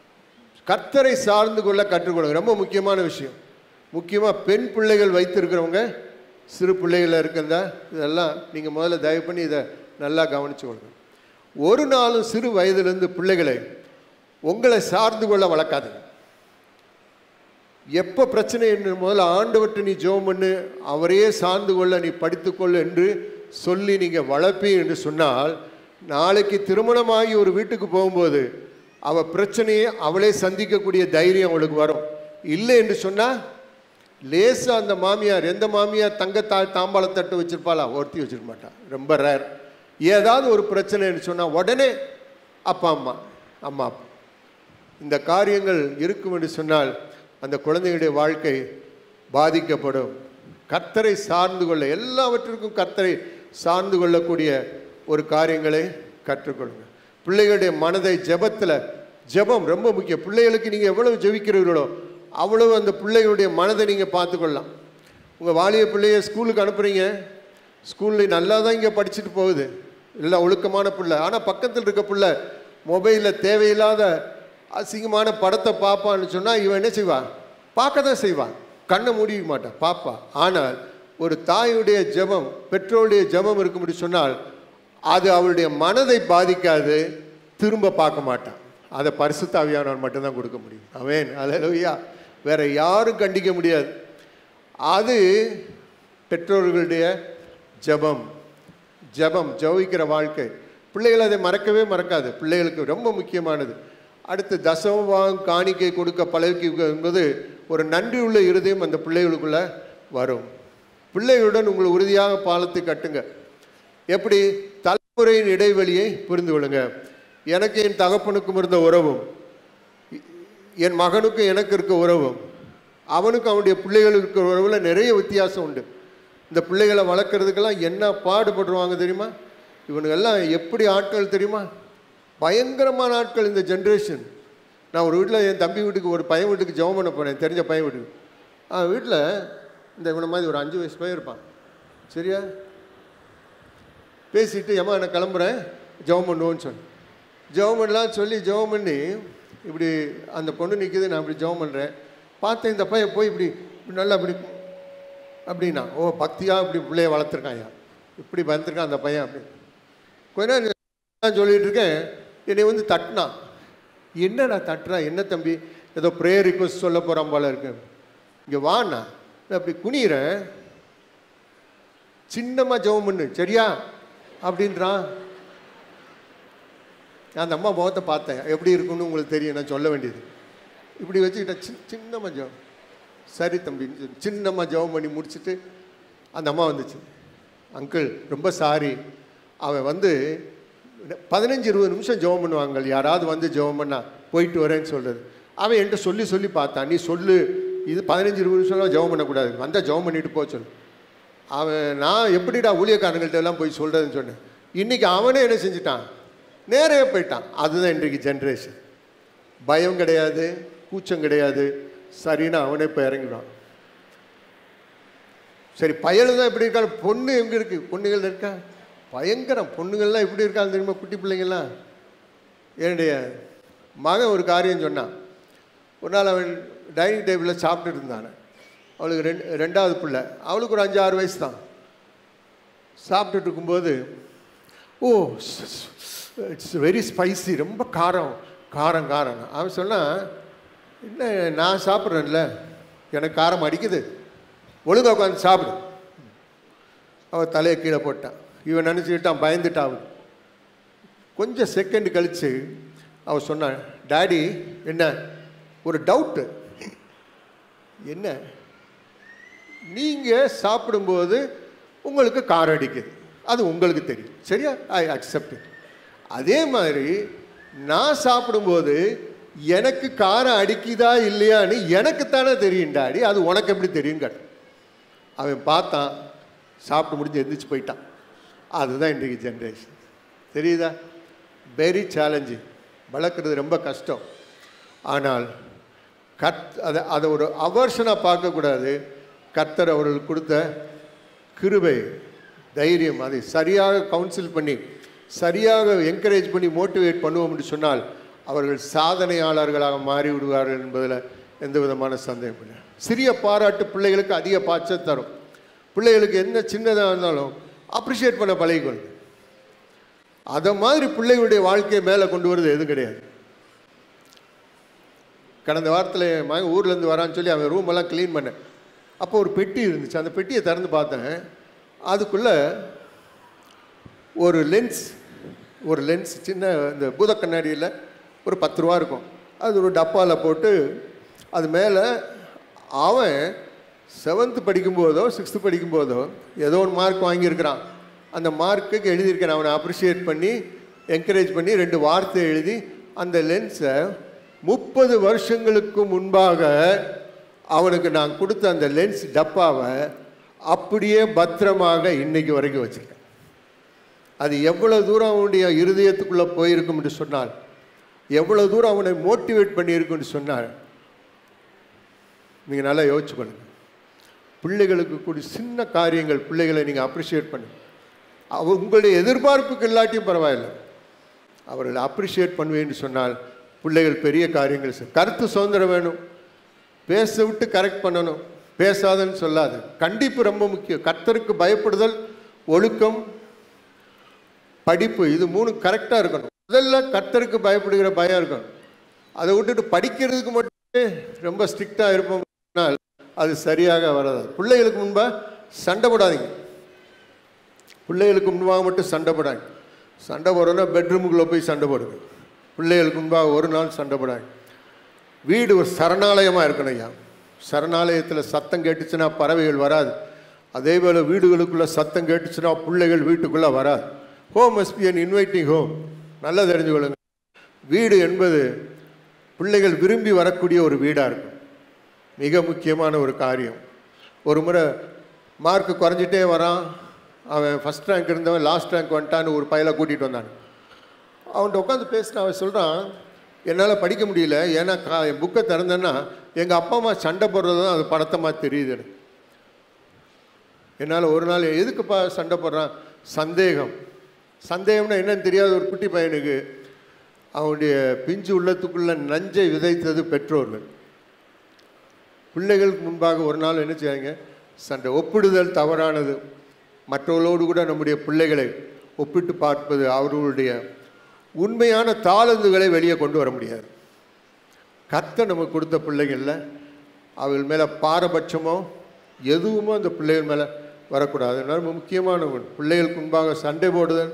கர்த்தரை சார்ந்து கொள்ள கற்றுக்கொள்ளுங்க ரொம்ப முக்கியமான விஷயம் முக்கியமாக பெண் பிள்ளைகள் வைத்திருக்கிறவங்க சிறு பிள்ளைகள் இருக்கிறதா இதெல்லாம் நீங்கள் முதல்ல தயவு பண்ணி இதை நல்லா கவனிச்சு கொள்ளுங்க ஒரு நாளும் சிறு வயதிலிருந்து பிள்ளைகளை உங்களை சார்ந்து கொள்ள வளர்க்காதீங்க எப்போ பிரச்சனை என்று முதல்ல ஆண்டவற்றை நீ ஜெபம் பண்ணு அவரையே சார்ந்து கொள்ள நீ படித்துக்கொள் என்று சொல்லி நீங்கள் வளர்ப்பி என்று சொன்னால் நாளைக்கு திருமணமாகி ஒரு வீட்டுக்கு போகும்போது அவ பிரச்சனையை அவளே சந்திக்கக்கூடிய தைரியம் அவளுக்கு வரும் இல்லை என்று சொன்னால் லேசா அந்த மாமியார் எந்த மாமியார் தங்க தா தாம்பாளத்தட்டு வச்சிருப்பாளா ஒருத்தி வச்சிருக்க மாட்டா ரொம்ப ரேர் ஏதாவது ஒரு பிரச்சனைன்னு சொன்னால் உடனே அப்பா அம்மா அம்மா அப்பா இந்த காரியங்கள் இருக்கும் என்று சொன்னால் அந்த குழந்தைகளுடைய வாழ்க்கை பாதிக்கப்படும் கர்த்தரை சார்ந்து கொள்ள எல்லாவற்றிற்கும் கர்த்தரை சார்ந்து கொள்ளக்கூடிய ஒரு காரியங்களை கற்றுக்கொள்ளுங்க பிள்ளைகளுடைய மனதை ஜெபத்தில் ஜெபம் ரொம்ப முக்கியம் பிள்ளைகளுக்கு நீங்கள் எவ்வளவு ஜெபிக்கிறீர்களோ அவ்வளவு அந்த பிள்ளைகளுடைய மனதை நீங்கள் பார்த்துக்கொள்ளலாம் உங்கள் வாலிய பிள்ளைய ஸ்கூலுக்கு அனுப்புகிறீங்க ஸ்கூலில் நல்லா தான் இங்கே படிச்சுட்டு போகுது எல்லாம் ஒழுக்கமான பிள்ளை ஆனால் பக்கத்தில் இருக்க பிள்ளை மொபைலில் தேவையில்லாத அசிங்கமான படத்தை பார்ப்பான்னு சொன்னால் இவன் என்ன செய்வான் பார்க்க தான் செய்வான் கண்ணை மூடிக்க மாட்டான் பார்ப்பா ஆனால் ஒரு தாயுடைய ஜெபம் பெற்றோருடைய ஜெபம் இருக்கும்படி சொன்னால் அது அவளுடைய மனதை பாதிக்காது திரும்ப பார்க்க மாட்டான் அதை பரிசுத்தாவியானவன் மட்டும்தான் கொடுக்க முடியும் அவன் அலையா வேற யாரும் கண்டிக்க முடியாது அது பெற்றோர்களுடைய ஜெபம் ஜெபம் ஜெபிக்கிற வாழ்க்கை பிள்ளைகள் அதை மறக்கவே மறக்காது பிள்ளைகளுக்கு ரொம்ப முக்கியமானது அடுத்து தசமபாகம் காணிக்கை கொடுக்க பழகி என்பது ஒரு நன்றி உள்ள இருதயம் அந்த பிள்ளைகளுக்குள்ள வரும் பிள்ளைகளுடன் உங்கள் உறுதியாக பாலத்தை கட்டுங்க எப்படி தலைமுறையின் இடைவெளியை புரிந்து கொள்ளுங்க எனக்கு என் தகப்பனுக்கும் இருந்த உறவும் என் மகனுக்கும் எனக்கு இருக்க உறவும் அவனுக்கும் அவனுடைய பிள்ளைகளுக்கு இருக்கிற உறவில் நிறைய வித்தியாசம் உண்டு இந்த பிள்ளைகளை வளர்க்குறதுக்கெல்லாம் என்ன பாடுபடுவாங்க தெரியுமா இவனுங்கெல்லாம் எப்படி ஆட்கள் தெரியுமா பயங்கரமான ஆட்கள் இந்த ஜென்ரேஷன் நான் ஒரு வீட்டில் என் தம்பி வீட்டுக்கு ஒரு பையன் வீட்டுக்கு ஜெபம் பண்ண போனேன் தெரிஞ்ச பையன் வீட்டுக்கு ஆ வீட்டில் இந்த இவனை மாதிரி ஒரு அஞ்சு வயசு பையன் இருப்பான் சரியா பேசிட்டு ஏம்மா நான் கிளம்புறேன் ஜெபம் பண்ணுவோன்னு சொன்னேன் ஜெபம் பண்ணலாம் சொல்லி ஜெபம் பண்ணி இப்படி அந்த பொண்ணு நிற்கிது நான் இப்படி ஜெபம் பண்ணுறேன் பார்த்தேன் இந்த பையன் போய் இப்படி இப்படி நல்லா இப்படி அப்படின்னா ஓ பக்தியாக இப்படி பிள்ளைய வளர்த்துருக்கான் ஐயா இப்படி வளர்த்துருக்கான் அந்த பையன் அப்படி கொஞ்ச நேரம் நான் சொல்லிட்டு இருக்கேன் என்னை வந்து தட்டினான் என்ன நான் தட்டுறேன் என்ன தம்பி ஏதோ ப்ரேயர் ரிக்வஸ்ட் சொல்ல போகிறான் போல இருக்கு இங்கே வாண்ணா நான் அப்படி குனிகிறேன் சின்னமாக ஜெபம் பண்ணு சரியா அப்படின்றான் நான் அந்த அம்மா முகத்தை பார்த்தேன் எப்படி இருக்குன்னு உங்களுக்கு தெரியும் நான் சொல்ல வேண்டியது இப்படி வச்சுக்கிட்ட சின்ன சின்னமாக ஜெபம் சரி தம்பின்னு சொல்லி சின்னம்மா ஜெபம் பண்ணி முடிச்சுட்டு அந்த அம்மா வந்துச்சு அங்கிள் ரொம்ப சாரி அவன் வந்து பதினஞ்சு இருபது நிமிஷம் ஜெபம் பண்ணுவாங்க யாராவது வந்து ஜெபம் பண்ணா போயிட்டு வரேன்னு சொல்கிறது அவன் என்கிட்ட சொல்லி சொல்லி பார்த்தான் நீ சொல்லு இது பதினஞ்சு இருபது நிமிஷம்லாம் ஜெபம் பண்ணக்கூடாது வந்தால் ஜெபம் பண்ணிட்டு போக சொல்லு அவன் நான் எப்படிடா ஊழியக்காரங்கள்ட்ட எல்லாம் போய் சொல்கிறதுன்னு சொன்னேன் இன்றைக்கி அவனே என்ன செஞ்சிட்டான் நேரே போயிட்டான் அதுதான் இன்றைக்கு ஜென்ரேஷன் பயம் கிடையாது கூச்சம் கிடையாது சரின்னு அவனே இப்போ இறங்கிடுவான் சரி பயலு தான் இப்படி இருக்காங்க பொண்ணு எங்கே இருக்குது பொண்ணுகள் இருக்கா பயங்கரம் பொண்ணுங்கள்லாம் இப்படி இருக்காங்க தெரியுமா குட்டி பிள்ளைங்கள்லாம் என்னுடைய மகன் ஒரு காரியம் சொன்னான் ஒரு நாள் அவன் டைனிங் டேபிளில் சாப்பிட்டுட்டு இருந்தானே அவளுக்கு ரெண்டு ரெண்டாவது பிள்ளை அவளுக்கு ஒரு அஞ்சு ஆறு வயசு தான் சாப்பிட்டுட்டு இருக்கும்போது ஓ இட்ஸ் வெரி ஸ்பைசி ரொம்ப காரம் காரம் காரம் அவன் சொன்னான் என்ன நான் சாப்பிட்றேன்ல எனக்கு காரம் அடிக்குது ஒழுங்கா உட்காந்து சாப்பிடு அவன் தலையை கீழே போட்டான் இவன் நினச்சிக்கிட்டான் பயந்துட்டான் அவன் கொஞ்சம் செகண்ட் கழித்து அவன் சொன்னான் டாடி என்ன ஒரு டவுட்டு என்ன நீங்கள் சாப்பிடும்போது உங்களுக்கு காரம் அடிக்குது அது உங்களுக்கு தெரியும் சரியா ஐ அக்செப்ட் அதே மாதிரி நான் சாப்பிடும்போது எனக்கு காரம் அடிக்குதா இல்லையான்னு எனக்குத்தானே தெரியும் டாடி அது உனக்கு எப்படி தெரியும் கேட்டான் அவன் பார்த்தான் சாப்பிட்டு முடிஞ்சு எந்திரிச்சு போயிட்டான் அதுதான் இன்றைக்கு ஜென்ரேஷன் தெரியுதா வெரி சேலஞ்சிங் வளர்க்குறது ரொம்ப கஷ்டம் ஆனால் கத் அதை அதை ஒரு அவர்ஷனாக பார்க்கக்கூடாது கர்த்தர் அவர்களுக்கு கொடுத்த கிருபை தைரியம் அதை சரியாக கவுன்சில் பண்ணி சரியாக என்கரேஜ் பண்ணி மோட்டிவேட் பண்ணுவோம் என்று சொன்னால் அவர்கள் சாதனையாளர்களாக மாறி விடுவார்கள் என்பதில் எந்த விதமான சந்தேகம் இல்லை சிறிய பாராட்டு பிள்ளைகளுக்கு அதிக பாய்ச்சல் தரும் பிள்ளைகளுக்கு என்ன சின்னதாக இருந்தாலும் அப்ரிஷியேட் பண்ண பழகிக்கொள்ளும் அதை மாதிரி பிள்ளைகளுடைய வாழ்க்கையை மேலே கொண்டு வருது எதுவும் கிடையாது கடந்த வாரத்தில் என் மகன் ஊர்லேருந்து வரான்னு சொல்லி அவன் ரூம் எல்லாம் க்ளீன் பண்ணேன் அப்போ ஒரு பெட்டி இருந்துச்சு அந்த பெட்டியை திறந்து பார்த்தேன் அதுக்குள்ளே ஒரு லென்ஸ் ஒரு லென்ஸ் சின்ன இந்த பூத கண்ணாடியில் ஒரு பத்து ரூபா இருக்கும் அது ஒரு டப்பாவில் போட்டு அது மேலே அவன் செவன்த்து படிக்கும்போதோ சிக்ஸ்த்து படிக்கும்போதோ ஏதோ ஒரு மார்க் வாங்கியிருக்கிறான் அந்த மார்க்குக்கு எழுதியிருக்கேன் அவனை அப்ரிஷியேட் பண்ணி என்கரேஜ் பண்ணி ரெண்டு வார்த்தை எழுதி அந்த லென்ஸை முப்பது வருஷங்களுக்கு முன்பாக அவனுக்கு நான் கொடுத்த அந்த லென்ஸ் டப்பாவை அப்படியே பத்திரமாக இன்னைக்கு வரைக்கும் வச்சுருக்கேன் அது எவ்வளோ தூரம் அவனுடைய இருதயத்துக்குள்ளே போயிருக்கும் என்று சொன்னால் எவ்வளோ தூரம் அவனை மோட்டிவேட் பண்ணியிருக்குன்னு சொன்னார் நீங்கள் நல்லா யோசிச்சு பண்ணுங்க பிள்ளைகளுக்கு கூடி சின்ன காரியங்கள் பிள்ளைகளை நீங்கள் அப்ரிஷியேட் பண்ணுங்க அவ உங்களுடைய எதிர்பார்ப்புக்கு இல்லாட்டியும் பரவாயில்லை அவர்களை அப்ரிஷியேட் பண்ணுவேன்னு சொன்னால் பிள்ளைகள் பெரிய காரியங்கள் செய்யும் கருத்து சுதந்திரம் வேணும் பேச விட்டு கரெக்ட் பண்ணணும் பேசாதன்னு சொல்லாது கண்டிப்பு ரொம்ப முக்கியம் கர்த்தருக்கு பயப்படுதல் ஒழுக்கம் படிப்பு இது மூணு கரெக்டாக இருக்கணும் முதல்ல கர்த்தருக்கு பயப்படுகிற பயம் இருக்கணும் அதை விட்டுட்டு படிக்கிறதுக்கு மட்டுமே ரொம்ப ஸ்ட்ரிக்டாக இருப்போம்னால் அது சரியாக வராது பிள்ளைகளுக்கு முன்பாக சண்டை போடாதீங்க பிள்ளைகளுக்கு முன்பாக மட்டும் சண்டை போடாங்க சண்டை போடுறோன்னா பெட்ரூமுக்குள்ளே போய் சண்டை போடுங்க பிள்ளைகளுக்கு முன்பாக ஒரு நாள் சண்டை போடாங்க வீடு ஒரு சரணாலயமாக இருக்கணும் ஐயா சரணாலயத்தில் சத்தம் கேட்டுச்சுன்னா பறவைகள் வராது அதே போல் வீடுகளுக்குள்ளே சத்தம் கேட்டுச்சுன்னா பிள்ளைகள் வீட்டுக்குள்ளே வராது home must be an inviting home நல்லா தெரிஞ்சுக்கொள்ளுங்க வீடு என்பது பிள்ளைகள் விரும்பி வரக்கூடிய ஒரு வீடாக இருக்கும் மிக முக்கியமான ஒரு காரியம் ஒரு முறை மார்க் குறைஞ்சிட்டே வரான் அவன் ஃபஸ்ட் ரேங்க் இருந்தவன் லாஸ்ட் ரேங்க் வந்துட்டான்னு ஒரு பையலை கூட்டிகிட்டு வந்தான் அவன்கிட்ட உட்காந்து பேசின அவன் சொல்கிறான் என்னால் படிக்க முடியல ஏன்னா கா என் புக்கை திறந்தேன்னா எங்கள் அப்பா அம்மா சண்டை போடுறது தான் அது படத்தமாக தெரியுது எனக்கு. என்னால் ஒரு நாள் எதுக்குப்பா சண்டை போடுறான் சந்தேகம் சந்தேகம்னா என்னன்னு தெரியாத ஒரு குட்டி பையனுக்கு அவனுடைய பிஞ்சு உள்ளத்துக்குள்ள நஞ்சை விதைத்தது பெற்றோர்கள் பிள்ளைகளுக்கு முன்பாக ஒரு நாள் என்ன செய்யாங்க சண்டை ஒப்பிடுதல் தவறானது மற்றவர்களோடு கூட நம்முடைய பிள்ளைகளை ஒப்பிட்டு பார்ப்பது அவர்களுடைய உண்மையான தாளந்துகளை வெளியே கொண்டு வர முடியாது கர்த்தர் நமக்கு கொடுத்த பிள்ளைகளில் அவள் மேலே பாரபட்சமோ எதுவுமோ அந்த பிள்ளைகள் மேலே வரக்கூடாது அதனால ரொம்ப முக்கியமான ஒன்று பிள்ளைகளுக்கு முன்பாக சண்டை போடுதல்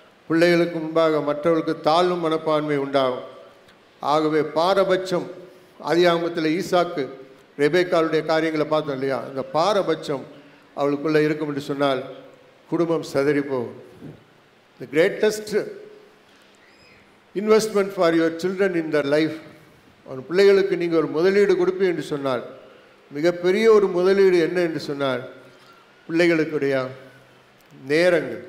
பிள்ளைகளுக்கு முன்பாக மற்றவர்களுக்கு தாழ்வும் மனப்பான்மை உண்டாகும் ஆகவே பாரபட்சம் ஆதியாகமத்தில் ஈசாக்கு ரெபேக்காளுடைய காரியங்களை பார்த்தோம் இல்லையா அந்த பாரபட்சம் அவளுக்குள்ளே இருக்கும் என்று சொன்னால் குடும்பம் சிதறி போகும் the greatest investment for your children in their life அவன் பிள்ளைகளுக்கு நீங்கள் ஒரு முதலீடு கொடுப்பீங்க என்று சொன்னால் மிகப்பெரிய ஒரு முதலீடு என்ன என்று சொன்னால் பிள்ளைகளுக்குடைய நேரங்கள்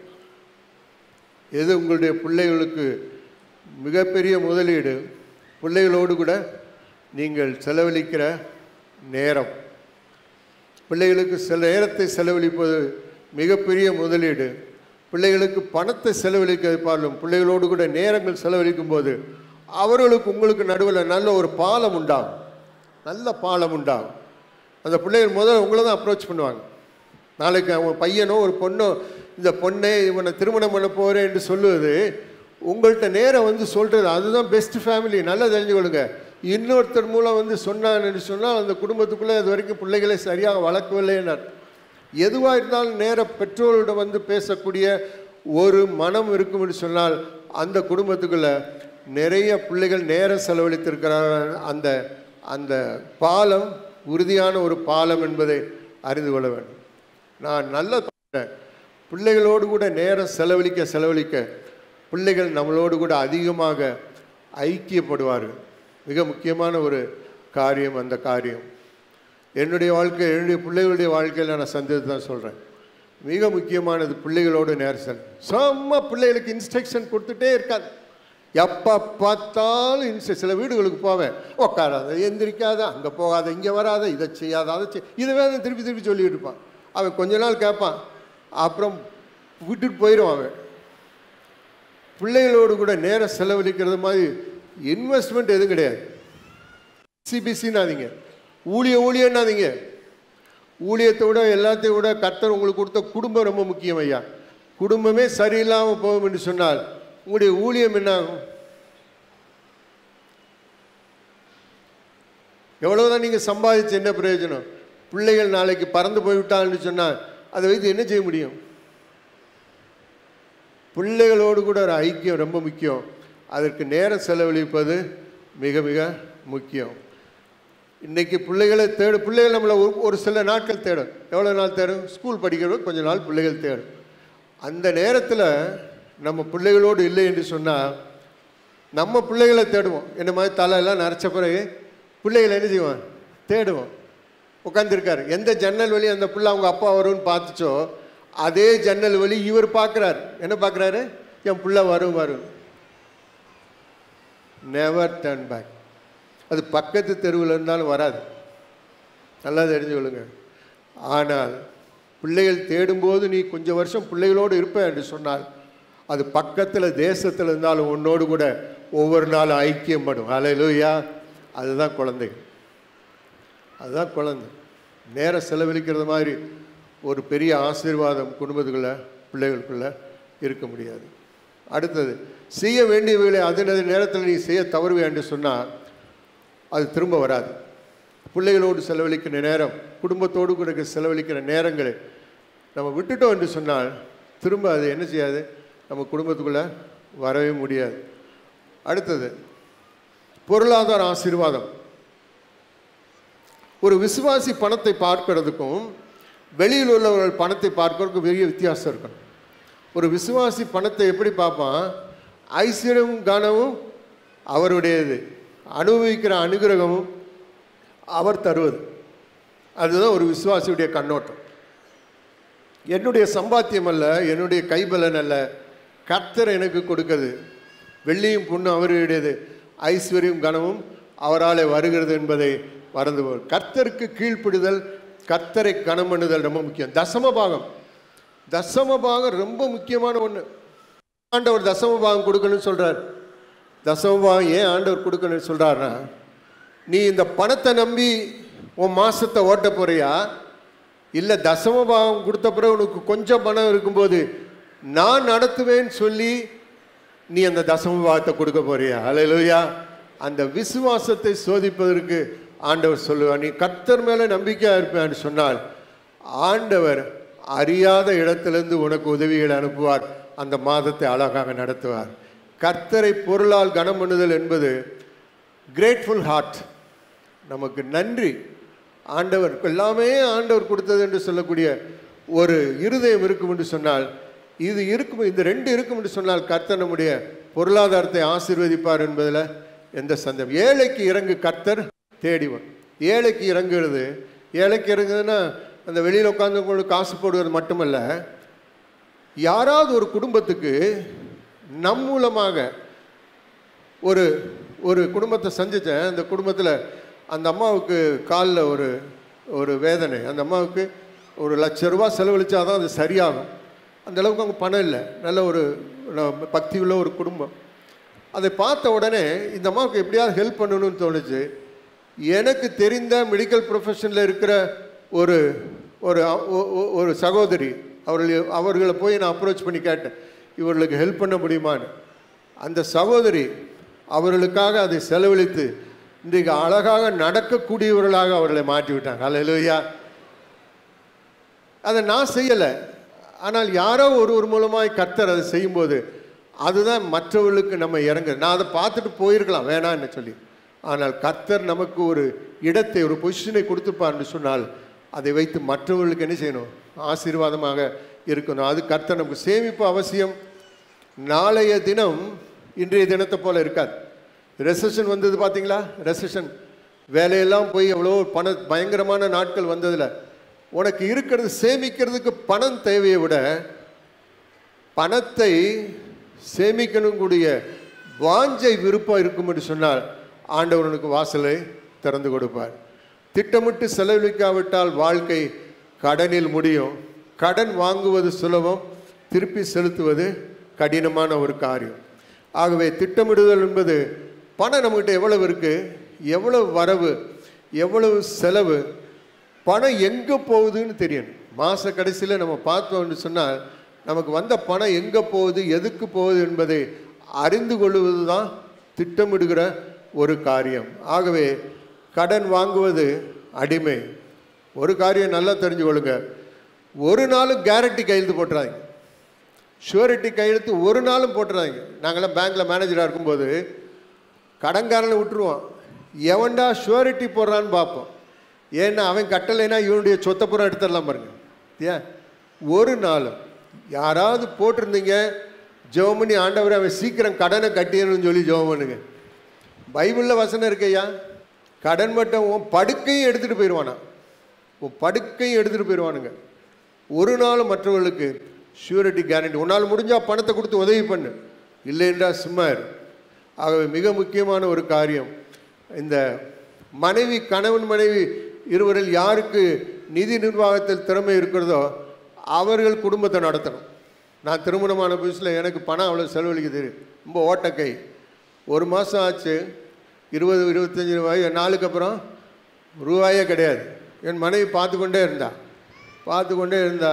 எது உங்களுடைய பிள்ளைகளுக்கு மிகப்பெரிய முதலீடு பிள்ளைகளோடு கூட நீங்கள் செலவழிக்கிற நேரம் பிள்ளைகளுக்கு சில நேரத்தை செலவழிப்பது மிகப்பெரிய முதலீடு பிள்ளைகளுக்கு பணத்தை செலவழிக்கிறது பாருலும் பிள்ளைகளோடு கூட நேரங்கள் செலவழிக்கும் போது அவர்களுக்கு உங்களுக்கு நடுவில் நல்ல ஒரு பாலம் உண்டாகும் நல்ல பாலம் உண்டாகும் அந்த பிள்ளைகள் முதல்ல உங்களை தான் அப்ரோச் பண்ணுவாங்க நாளைக்கு அவன் பையனோ ஒரு பொண்ணோ இந்த பொண்ணை இவனை திருமணம் பண்ண போகிறேன் என்று சொல்லுவது உங்கள்கிட்ட நேரம் வந்து சொல்கிறது அதுதான் பெஸ்ட் ஃபேமிலி நல்லா தெரிஞ்சுக்கொள்ளுங்க இன்னொருத்தர் மூலம் வந்து சொன்னான்னு சொன்னால் அந்த குடும்பத்துக்குள்ளே இது வரைக்கும் பிள்ளைகளை சரியாக வளர்க்கவில்லைன்னார் எதுவாக இருந்தாலும் நேர பெற்றோரிடம் வந்து பேசக்கூடிய ஒரு மனம் இருக்கும் என்று சொன்னால் அந்த குடும்பத்துக்குள்ள நிறைய பிள்ளைகள் நேரம் செலவழித்திருக்கிறார்கள் அந்த அந்த பாலம் உறுதியான ஒரு பாலம் என்பதை அறிந்து கொள்ள வேண்டும் நான் நல்ல சொல்றேன். பிள்ளைகளோடு கூட நேரம் செலவழிக்க செலவழிக்க பிள்ளைகள் நம்மளோடு கூட அதிகமாக ஐக்கியப்படுவார்கள் மிக முக்கியமான ஒரு காரியம் அந்த காரியம் என்னுடைய வாழ்க்கை என்னுடைய பிள்ளைகளுடைய வாழ்க்கையில் நான் சந்தேகத்தை தான் சொல்கிறேன் மிக முக்கியமானது பிள்ளைகளோடு நேரசல் செம்ம பிள்ளைகளுக்கு இன்ஸ்ட்ரக்ஷன் கொடுத்துட்டே இருக்காது எப்போ பார்த்தாலும் இன்ஸ்ட்ர சில வீடுகளுக்கு போவேன் உட்காராத எந்திரிக்காத அங்கே போகாத இங்கே வராத இதை செய்யாத அதை செய் இதை வேணும் திருப்பி திருப்பி சொல்லிட்டு இருப்பான் அவன் கொஞ்ச நாள் கேட்பான் அப்புறம் விட்டுட்டு போயிடுவான் அவன் பிள்ளைகளோடு கூட நேரம் செலவழிக்கிறது மாதிரி இன்வெஸ்ட்மெண்ட் எதுவும் கிடையாது சிபிசின்னாதீங்க ஊழிய ஊழியன்னாதீங்க ஊழியத்தை விட எல்லாத்தையும் விட கர்த்தர் உங்களுக்கு கொடுத்த குடும்பம் ரொம்ப முக்கியம் ஐயா குடும்பமே சரியில்லாமல் போகும் என்று சொன்னால் உங்களுடைய ஊழியம் என்ன ஆகும் எவ்வளவுதான் நீங்கள் சம்பாதிச்சு என்ன பிரயோஜனம் பிள்ளைகள் நாளைக்கு பறந்து போய்விட்டான்னு சொன்னால் அதை வைத்து என்ன செய்ய முடியும் பிள்ளைகளோடு கூட ஒரு ஐக்கியம் ரொம்ப முக்கியம் அதற்கு நேரம் செலவழிப்பது மிக மிக முக்கியம் இன்னைக்கு பிள்ளைகளை தேடு பிள்ளைகள் நம்மளை ஒரு ஒரு சில நாட்கள் தேடும் எவ்வளோ நாள் தேடும் ஸ்கூல் படிக்கிறது கொஞ்ச நாள் பிள்ளைகள் தேடும் அந்த நேரத்தில் நம்ம பிள்ளைகளோடு இல்லை என்று சொன்னால் நம்ம பிள்ளைகளை தேடுவோம் என்ன மாதிரி தலையெல்லாம் நரைச்ச பிறகு பிள்ளைகளை என்ன செய்வோம் தேடுவோம் உட்காந்துருக்காரு எந்த ஜன்னல் வழி அந்த பிள்ளை அவங்க அப்பா வரும்னு பார்த்துச்சோ அதே ஜன்னல் வழி இவர் பார்க்குறாரு என்ன பார்க்குறாரு என் பிள்ளை வரும் வரும் நெவர் டர்ன் பேக் அது பக்கத்து தெருவில் இருந்தாலும் வராது நல்லா தெரிஞ்சு கொள்ளுங்க ஆனால் பிள்ளைகள் தேடும்போது நீ கொஞ்சம் வருஷம் பிள்ளைகளோடு இருப்ப என்று சொன்னால் அது பக்கத்தில் தேசத்தில் இருந்தாலும் உன்னோடு கூட ஒவ்வொரு நாளும் ஐக்கியப்படும் அலையிலூயா அதுதான் குழந்தைகள் அதுதான் குழந்தை நேரம் செலவழிக்கிறது மாதிரி ஒரு பெரிய ஆசீர்வாதம் குடும்பத்துக்குள்ள பிள்ளைகளுக்குள்ள இருக்க முடியாது அடுத்தது செய்ய வேண்டியவைகளை அதனது நேரத்தில் நீ செய்ய தவறுவே என்று சொன்னால் அது திரும்ப வராது பிள்ளைகளோடு செலவழிக்கிற நேரம் குடும்பத்தோடு கூட செலவழிக்கிற நேரங்களை நம்ம விட்டுட்டோம் என்று சொன்னால் திரும்ப அது என்ன செய்யாது நம்ம குடும்பத்துக்குள்ளே வரவே முடியாது அடுத்தது பொருளாதார ஆசீர்வாதம் ஒரு விசுவாசி பணத்தை பார்க்கிறதுக்கும் வெளியில் உள்ளவர்கள் பணத்தை பார்க்கறதுக்கும் பெரிய வித்தியாசம் இருக்கணும் ஒரு விசுவாசி பணத்தை எப்படி பார்ப்பான் ஐஸ்வர்யமும் கனமும் அவருடையது அனுபவிக்கிற அனுகிரகமும் அவர் தருவது அதுதான் ஒரு விசுவாசியுடைய கண்ணோட்டம் என்னுடைய சம்பாத்தியம் அல்ல என்னுடைய கைபலன் அல்ல கர்த்தர் எனக்கு கொடுக்கிறது வெள்ளியும் பொண்ணும் அவருடையது ஐஸ்வர்யம் கனமும் அவராலே வருகிறது என்பதை மறந்து போ கர்த்தருக்கு கீழ்ப்பிடுதல் கர்த்தரை கனம் பண்ணுதல் ரொம்ப முக்கியம் தசம பாகம் தசம பாகம் ரொம்ப முக்கியமான ஒன்று ஆண்டவர் தசம பாகம் கொடுக்கணும்னு சொல்றார் தசம பாகம் ஏன் ஆண்டவர் கொடுக்கணும்னு சொல்றாருன்னா நீ இந்த பணத்தை நம்பி உன் மாசத்தை ஓட்ட போறியா இல்லை தசம பாகம் கொடுத்த பிறகு உனக்கு கொஞ்சம் பணம் இருக்கும்போது நான் நடத்துவேன்னு சொல்லி நீ அந்த தசம பாகத்தை கொடுக்க போறியா அலையிலுயா அந்த விசுவாசத்தை சோதிப்பதற்கு ஆண்டவர் சொல்லுவார் நீ கர்த்தர் மேலே நம்பிக்கையாக இருப்பேன்னு சொன்னால் ஆண்டவர் அறியாத இடத்திலிருந்து உனக்கு உதவிகளை அனுப்புவார் அந்த மாதத்தை அழகாக நடத்துவார் கர்த்தரை பொருளால் கனம் பண்ணுதல் என்பது கிரேட்ஃபுல் ஹார்ட் நமக்கு நன்றி ஆண்டவர் எல்லாமே ஆண்டவர் கொடுத்தது என்று சொல்லக்கூடிய ஒரு இருதயம் இருக்கும் என்று சொன்னால் இது இருக்கும் இந்த ரெண்டு இருக்கும் என்று சொன்னால் கர்த்தர் நம்முடைய பொருளாதாரத்தை ஆசீர்வதிப்பார் என்பதில் எந்த சந்தேகம் ஏழைக்கு இறங்கு கர்த்தர் தேடிவன் ஏழைக்கு இறங்குறது ஏழைக்கு இறங்குதுன்னா அந்த வெளியில் உட்காந்து காசு போடுவது மட்டுமல்ல யாராவது ஒரு குடும்பத்துக்கு நம் மூலமாக ஒரு ஒரு குடும்பத்தை சந்தித்தேன் அந்த குடும்பத்தில் அந்த அம்மாவுக்கு காலில் ஒரு ஒரு வேதனை அந்த அம்மாவுக்கு ஒரு லட்ச ரூபா செலவழிச்சா தான் அது சரியாகும் அந்த அளவுக்கு அவங்க பணம் இல்லை நல்ல ஒரு ந- பக்தி உள்ள ஒரு குடும்பம் அதை பார்த்த உடனே இந்த அம்மாவுக்கு எப்படியாவது ஹெல்ப் பண்ணணும்னு தோணுச்சு எனக்கு தெரிந்த மெடிக்கல் ப்ரொஃபஷனில் இருக்கிற ஒரு ஒரு அ- ஒ- ஒ- ஒரு சகோதரி அவர்கள் அவர்களை போய் நான் அப்ரோச் பண்ணி கேட்டேன் இவர்களுக்கு ஹெல்ப் பண்ண முடியுமான்னு அந்த சகோதரி அவர்களுக்காக அதை செலவழித்து இன்றைக்கு அழகாக நடக்கக்கூடியவர்களாக அவர்களை மாற்றி விட்டாங்க அல்லையா அதை நான் செய்யலை ஆனால் யாரோ ஒருவர் மூலமாய் கர்த்தர் அதை செய்யும்போது அதுதான் மற்றவர்களுக்கு நம்ம இறங்க நான் அதை பார்த்துட்டு போயிருக்கலாம் வேணான்னு சொல்லி ஆனால் கர்த்தர் நமக்கு ஒரு இடத்தை ஒரு பொசிஷனை கொடுத்துப்பார்னு சொன்னால் அதை வைத்து மற்றவர்களுக்கு என்ன செய்யணும் ஆசீர்வாதமாக இருக்கணும் அது கர்த்தர் நமக்கு சேமிப்பு அவசியம் நாளைய தினம் இன்றைய தினத்தை போல இருக்காது ரெசஷன் வந்தது பார்த்தீங்களா ரெசஷன் வேலையெல்லாம் போய் எவ்வளோ பண பயங்கரமான நாட்கள் வந்ததில் உனக்கு இருக்கிறது சேமிக்கிறதுக்கு பணம் தேவையை விட பணத்தை சேமிக்கணும் கூடிய வாஞ்சை விருப்பம் இருக்கும் என்று சொன்னால் ஆண்டவர் உனக்கு வாசலை திறந்து கொடுப்பார் திட்டமிட்டு செலவழிக்காவிட்டால் வாழ்க்கை கடனில் முடியும் கடன் வாங்குவது சுலபம் திருப்பி செலுத்துவது கடினமான ஒரு காரியம் ஆகவே திட்டமிடுதல் என்பது பணம் நம்மகிட்ட எவ்வளவு இருக்கு எவ்வளவு வரவு எவ்வளவு செலவு பணம் எங்கே போகுதுன்னு தெரியணும் மாத கடைசியில் நம்ம பார்த்தோம்னு சொன்னால் நமக்கு வந்த பணம் எங்கே போகுது எதுக்கு போகுது என்பதை அறிந்து கொள்வது தான் திட்டமிடுகிற ஒரு காரியம் ஆகவே கடன் வாங்குவது அடிமை ஒரு காரியம் நல்லா தெரிஞ்சு கொள்ளுங்க ஒரு நாளும் கேரண்டி கையெழுத்து போட்டுறாங்க ஷூரிட்டி கையெழுத்து ஒரு நாளும் போட்டுறாங்க நாங்களாம் பேங்க்கில் மேனேஜராக இருக்கும்போது கடன்காரனை விட்டுருவான் எவன்டா ஷூரிட்டி போடுறான்னு பார்ப்போம் ஏன்னா அவன் கட்டலைன்னா இவனுடைய சொத்தை புறம் எடுத்துடலாம் பாருங்க ஏன் ஒரு நாளும் யாராவது போட்டிருந்தீங்க ஜெபம் பண்ணி ஆண்டவரை அவன் சீக்கிரம் கடனை கட்டிடணும்னு சொல்லி ஜெபம் பண்ணுங்க பைபிளில் வசனம் இருக்கையா கடன் மட்டும் உன் படுக்கையும் எடுத்துகிட்டு போயிடுவானா உன் படுக்கையும் எடுத்துகிட்டு போயிடுவானுங்க ஒரு நாள் மற்றவர்களுக்கு ஷூரிட்டி கேரண்டி உன்னால் முடிஞ்சால் பணத்தை கொடுத்து உதவி பண்ணு இல்லைன்றா சும்மா இரு ஆகவே மிக முக்கியமான ஒரு காரியம் இந்த மனைவி கணவன் மனைவி இருவரில் யாருக்கு நிதி நிர்வாகத்தில் திறமை இருக்கிறதோ அவர்கள் குடும்பத்தை நடத்தணும் நான் திருமணமான புதுசில் எனக்கு பணம் அவ்வளோ செலவழிக்க தெரியும் ரொம்ப ஓட்டக்கை ஒரு மாதம் ஆச்சு இருபது இருபத்தஞ்சி ரூபாய் நாளுக்கு அப்புறம் ரூபாயே கிடையாது என் மனைவி பார்த்து கொண்டே இருந்தா பார்த்து கொண்டே இருந்தா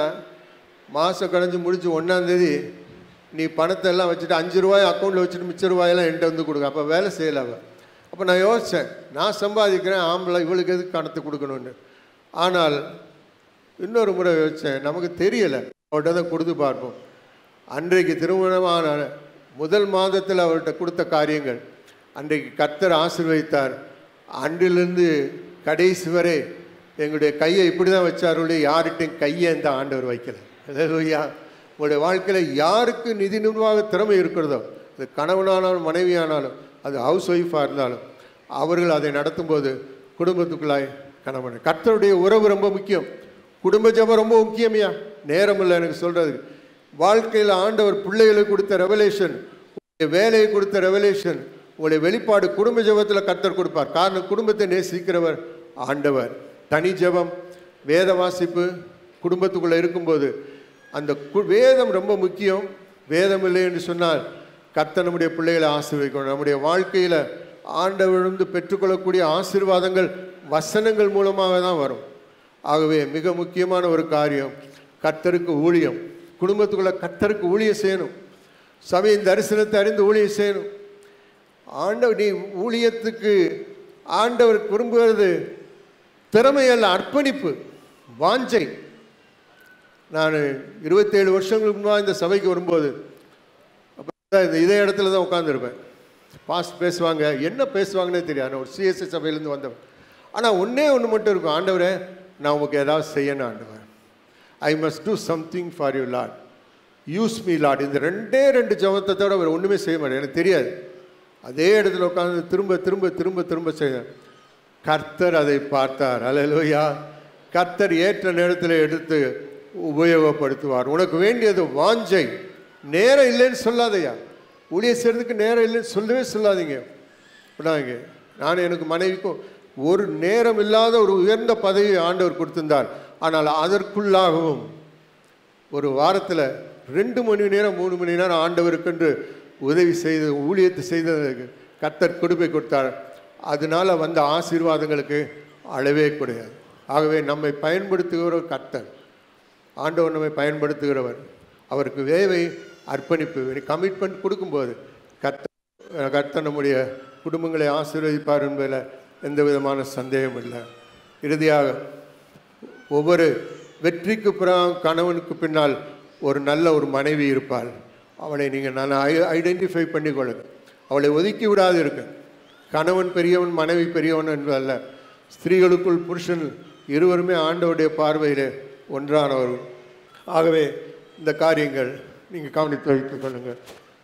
மாதம் கடைஞ்சி முடிச்சு ஒன்றாந்தேதி நீ பணத்தை எல்லாம் வச்சுட்டு அஞ்சு ரூபாய் அக்கௌண்ட்டில் வச்சுட்டு மிச்ச ரூபாயெல்லாம் என்கிட்ட வந்து கொடுங்க அப்போ வேலை செய்யல அவ அப்போ நான் யோசித்தேன் நான் சம்பாதிக்கிறேன் ஆம்பளை இவளுக்கு எதுக்கு கணத்து கொடுக்கணும்னு ஆனால் இன்னொரு முறை யோசித்தேன் நமக்கு தெரியலை அவர்கிட்ட தான் கொடுத்து பார்ப்போம் அன்றைக்கு திருமணமான முதல் மாதத்தில் அவர்கிட்ட கொடுத்த காரியங்கள் அன்றைக்கு கர்த்தர் ஆசீர்வதித்தார் அன்றிலிருந்து கடைசி வரை எங்களுடைய கையை இப்படி தான் வச்சாருடைய யார்கிட்டையும் கையை இந்த ஆண்டவர் வைக்கல அல்லேலூயா உங்களுடைய வாழ்க்கையில் யாருக்கு நிதி நிர்வாக திறமை இருக்கிறதோ அது கணவனானாலும் மனைவியானாலும் அது ஹவுஸ் ஒய்ஃபாக இருந்தாலும் அவர்கள் அதை நடத்தும்போது குடும்பத்துக்குள்ளாய் கணவன் கர்த்தருடைய உறவு ரொம்ப முக்கியம் குடும்ப ஜெபம் ரொம்ப முக்கியமையா நேரம் இல்லை எனக்கு சொல்கிறதுக்கு வாழ்க்கையில் ஆண்டவர் பிள்ளைகளுக்கு கொடுத்த ரெவலேஷன் உங்களுடைய வேலையை கொடுத்த ரெவலேஷன் உங்களுடைய வெளிப்பாடு குடும்ப ஜெபத்தில் கர்த்தர் கொடுப்பார் காரணம் குடும்பத்தை நேசிக்கிறவர் ஆண்டவர் தனி ஜெபம் வேத வாசிப்பு குடும்பத்துக்குள்ளே இருக்கும்போது அந்த கு- வேதம் ரொம்ப முக்கியம் வேதம் இல்லை என்று சொன்னால் கர்த்தர் நம்முடைய பிள்ளைகளை ஆசீர்வதிக்கணும் நம்முடைய வாழ்க்கையில் ஆண்டவரிலிருந்து பெற்றுக்கொள்ளக்கூடிய ஆசீர்வாதங்கள் வசனங்கள் மூலமாக தான் வரும் ஆகவே மிக முக்கியமான ஒரு காரியம் கர்த்தருக்கு ஊழியம் குடும்பத்துக்குள்ள கர்த்தருக்கு ஊழியம் செய்யணும் சபையின் தரிசனத்தை அறிந்து ஊழியம் செய்யணும் ஆண்டவர் நீ ஊழியத்துக்கு ஆண்டவர் விரும்புகிறது திறமை அல்ல அர்ப்பணிப்பு வாஞ்சை நான் இருபத்தேழு வருஷங்களுக்கு முன்பாக இந்த சபைக்கு வரும்போது அப்போ இந்த இதே இடத்துல தான் உட்காந்துருப்பேன் பாஸ்ட் பேசுவாங்க என்ன பேசுவாங்கன்னே தெரியாது நான் ஒரு சிஎஸ்சி சபையிலேருந்து வந்தவன் ஆனால் ஒன்றே ஒன்று மட்டும் இருக்கும் ஆண்டவரே நான் உங்களுக்கு ஏதாவது செய்யணும் ஆண்டவர் I must do something for you Lord use me Lord இந்த ரெண்டே ரெண்டு ஜபத்தை தவிர அவர் ஒன்றுமே செய்ய மாட்டேன் எனக்கு தெரியாது அதே இடத்துல உட்காந்து திரும்ப திரும்ப திரும்ப திரும்ப செய்ய கர்த்தர் அதை பார்த்தார் அல்லேலூயா கர்த்தர் ஏற்ற நேரத்தில் எடுத்து உபயோகப்படுத்துவார் உனக்கு வேண்டியது வாஞ்சை நேரம் இல்லைன்னு சொல்லாதையா ஊழிய செய்கிறதுக்கு நேரம் இல்லைன்னு சொல்லவே சொல்லாதீங்க விடாதீங்க நான் எனக்கு மனைவிக்கும் ஒரு நேரம் இல்லாத ஒரு உயர்ந்த பதவியை ஆண்டவர் கொடுத்திருந்தார் ஆனால் அதற்குள்ளாகவும் ஒரு வாரத்தில் ரெண்டு மணி நேரம் மூணு மணி நேரம் ஆண்டவருக்கென்று உதவி செய்து ஊழியத்தை செய்ததுக்கு கர்த்தர் கொடுப்பை கொடுத்தார் அதனால வந்த ஆசீர்வாதங்களுக்கு அளவே கிடையாது ஆகவே நம்மை பயன்படுத்துகிற கர்த்தர் ஆண்டவர் நம்மை பயன்படுத்துகிறவர் அவருக்கு வேவை அர்ப்பணிப்பு கமிட்மெண்ட் கொடுக்கும்போது கர்த்தர் கர்த்தர் நம்முடைய குடும்பங்களை ஆசீர்வதிப்பார் என்பதில் எந்த விதமான சந்தேகம் இல்லை இறுதியாக ஒவ்வொரு வெற்றிக்கு பிறகு கணவனுக்கு பின்னால் ஒரு நல்ல ஒரு மனைவி இருப்பாள் அவளை நீங்கள் நான் ஐடென்டிஃபை பண்ணிக்கொள்ளுங்க அவளை ஒதுக்கி விடாது இருக்க கணவன் பெரியவன் மனைவி பெரியவன் என்பதல்ல ஸ்திரீகளுக்குள் புருஷன் இருவருமே ஆண்டவருடைய பார்வையில் ஒன்றானவர் ஆகவே இந்த காரியங்கள் நீங்கள் கவனித்து வைத்துக் கொள்ளுங்கள்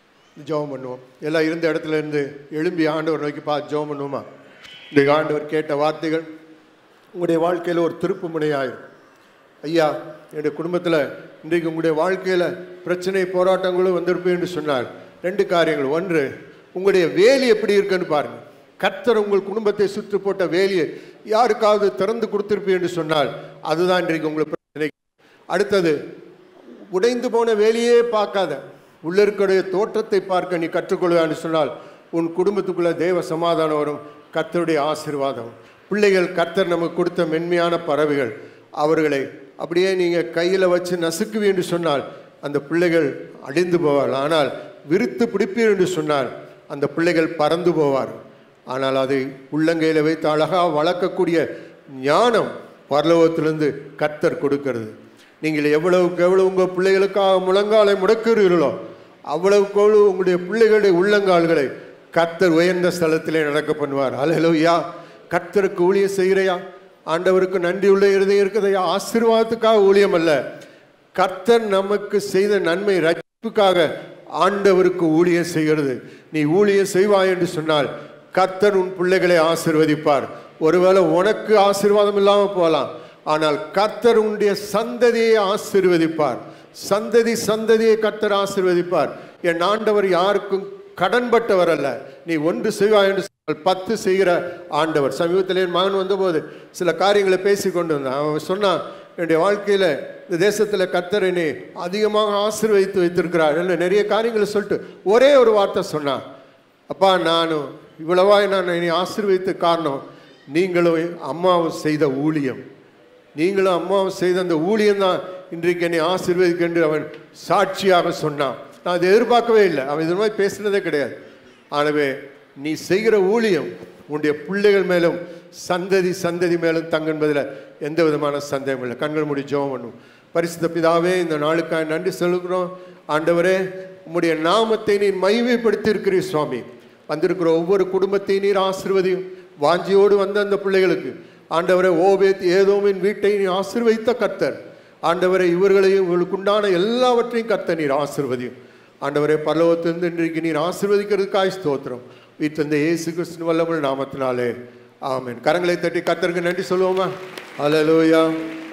ஜெபம் பண்ணுவோம் எல்லாம் இருந்த இடத்துல இருந்து எழும்பி ஆண்டவர் நோக்கி பார்த்து ஜெபம் பண்ணுவோமா இந்த ஆண்டவர் கேட்ட வார்த்தைகள் உங்களுடைய வாழ்க்கையில் ஒரு திருப்பு முனையாயிரும் ஐயா என்னுடைய குடும்பத்தில் இன்றைக்கு உங்களுடைய வாழ்க்கையில் பிரச்சனை போராட்டங்களும் வந்திருப்பேன் என்று சொன்னார் ரெண்டு காரியங்கள் ஒன்று உங்களுடைய வேலி எப்படி இருக்குன்னு பாருங்க கர்த்தர் உங்கள் குடும்பத்தை சுற்றி போட்ட வேலியை யாருக்காவது திறந்து கொடுத்திருப்பேன் என்று சொன்னால் அதுதான் இன்றைக்கு உங்களுக்கு பிரச்சனை அடுத்தது உடைந்து போன வேலையே பார்க்காத உள்ள இருக்கிற தோற்றத்தை பார்க்க நீ கற்றுக்கொள்வான்னு சொன்னால் உன் குடும்பத்துக்குள்ள தேவ சமாதானம் வரும் கர்த்தருடைய ஆசீர்வாதம் பிள்ளைகள் கர்த்தர் நமக்கு கொடுத்த மென்மையான பறவைகள் அவர்களை அப்படியே நீங்கள் கையில் வச்சு நசுக்குவீ என்று சொன்னால் அந்த பிள்ளைகள் அழிந்து போவார் ஆனால் விருத்து பிடிப்பீர் என்று சொன்னால் அந்த பிள்ளைகள் பறந்து போவார் ஆனால் அதை உள்ளங்கையில் வைத்து அழகாக வளர்க்கக்கூடிய ஞானம் பரலோகத்திலிருந்து கர்த்தர் கொடுக்கிறது நீங்கள் எவ்வளவுக்கு எவ்வளவு உங்கள் பிள்ளைகளுக்காக முழங்காலை முடக்குறீர்களோ அவ்வளவுக்கு எவ்வளவு உங்களுடைய பிள்ளைகளுடைய உள்ளங்கால்களை கர்த்தர் உயர்ந்த ஸ்தலத்திலே நடக்க பண்ணுவார் அலலோயா கர்த்தருக்கு ஊழியம் செய்கிறையா ஆண்டவருக்கு நன்றி உள்ள இருதயம் இருக்குதையா ஆசீர்வாதத்துக்காக ஊழியம் அல்ல கர்த்தர் நமக்கு செய்த நன்மை ரட்சிப்புக்காக ஆண்டவருக்கு ஊழியம் செய்கிறது நீ ஊழியம் செய்வாய் என்று சொன்னால் கர்த்தர் உன் பிள்ளைகளை ஆசீர்வதிப்பார் ஒருவேளை உனக்கு ஆசீர்வாதம் இல்லாமல் போகலாம் ஆனால் கர்த்தர் உன்னுடைய சந்ததியை ஆசீர்வதிப்பார் சந்ததி சந்ததியை கர்த்தர் ஆசீர்வதிப்பார் என் ஆண்டவர் யாருக்கும் கடன்பட்டவர் அல்ல நீ ஒன்று செய்வாய் என்று சொன்னால் பத்து செய்கிற ஆண்டவர் சமீபத்தில் என் மகன் வந்தபோது சில காரியங்களை பேசி கொண்டு வந்தான் அவன் சொன்னான் என்னுடைய வாழ்க்கையில் இந்த தேசத்தில் கர்த்தர் என்னை அதிகமாக ஆசீர்வதித்து வைத்திருக்கிறார் என்ன நிறைய காரியங்களை சொல்லிட்டு ஒரே ஒரு வார்த்தை சொன்னான் அப்பா நானும் இவ்வளவாய் நான் என்னை ஆசீர்வதித்த காரணம் நீங்களும் அம்மாவும் செய்த ஊழியம் நீங்களும் அம்மாவும் செய்த அந்த ஊழியம் தான் இன்றைக்கு என்னை ஆசீர்வதிக்கென்று அவன் சாட்சியாக சொன்னான் நான் அதை எதிர்பார்க்கவே இல்லை அவன் இது மாதிரி பேசினதே கிடையாது ஆகவே நீ செய்கிற ஊழியம் உன்னுடைய பிள்ளைகள் மேலும் சந்ததி சந்ததி மேலும் தங்க என்பதில் எந்த விதமான சந்தேகம் இல்லை கண்கள் மூடி ஜெபம் பண்ணும் பரிசுத்த பிதாவே இந்த நாளுக்காக நன்றி செலுக்கிறோம் ஆண்டவரே உம்முடைய நாமத்தை நீர் மைமைப்படுத்தி இருக்கிறீர் சுவாமி வந்திருக்கிற ஒவ்வொரு குடும்பத்தையும் நீர் ஆசிர்வதியும் வாஞ்சியோடு வந்த அந்த பிள்ளைகளுக்கு ஆண்டவரை ஓபேத் ஏதோமின் வீட்டை நீ ஆசிர்வதித்த கர்த்தர் ஆண்டவரை இவர்களையும் இவர்களுக்கு உண்டான எல்லாவற்றையும் கர்த்தர் நீர் ஆசிர்வதியும் ஆண்டவரே பரலோகத்திலிருந்து இன்றைக்கு நீர் ஆசிர்வதிக்கிறதுக்காய் ஸ்தோத்திரம் வீட்டிலிருந்து இயேசு கிறிஸ்துவின் வல்லமல் நாமத்தினாலே ஆமென் கரங்களை தட்டி கர்த்தருக்கு நன்றி சொல்லுவோமா ஹalleluya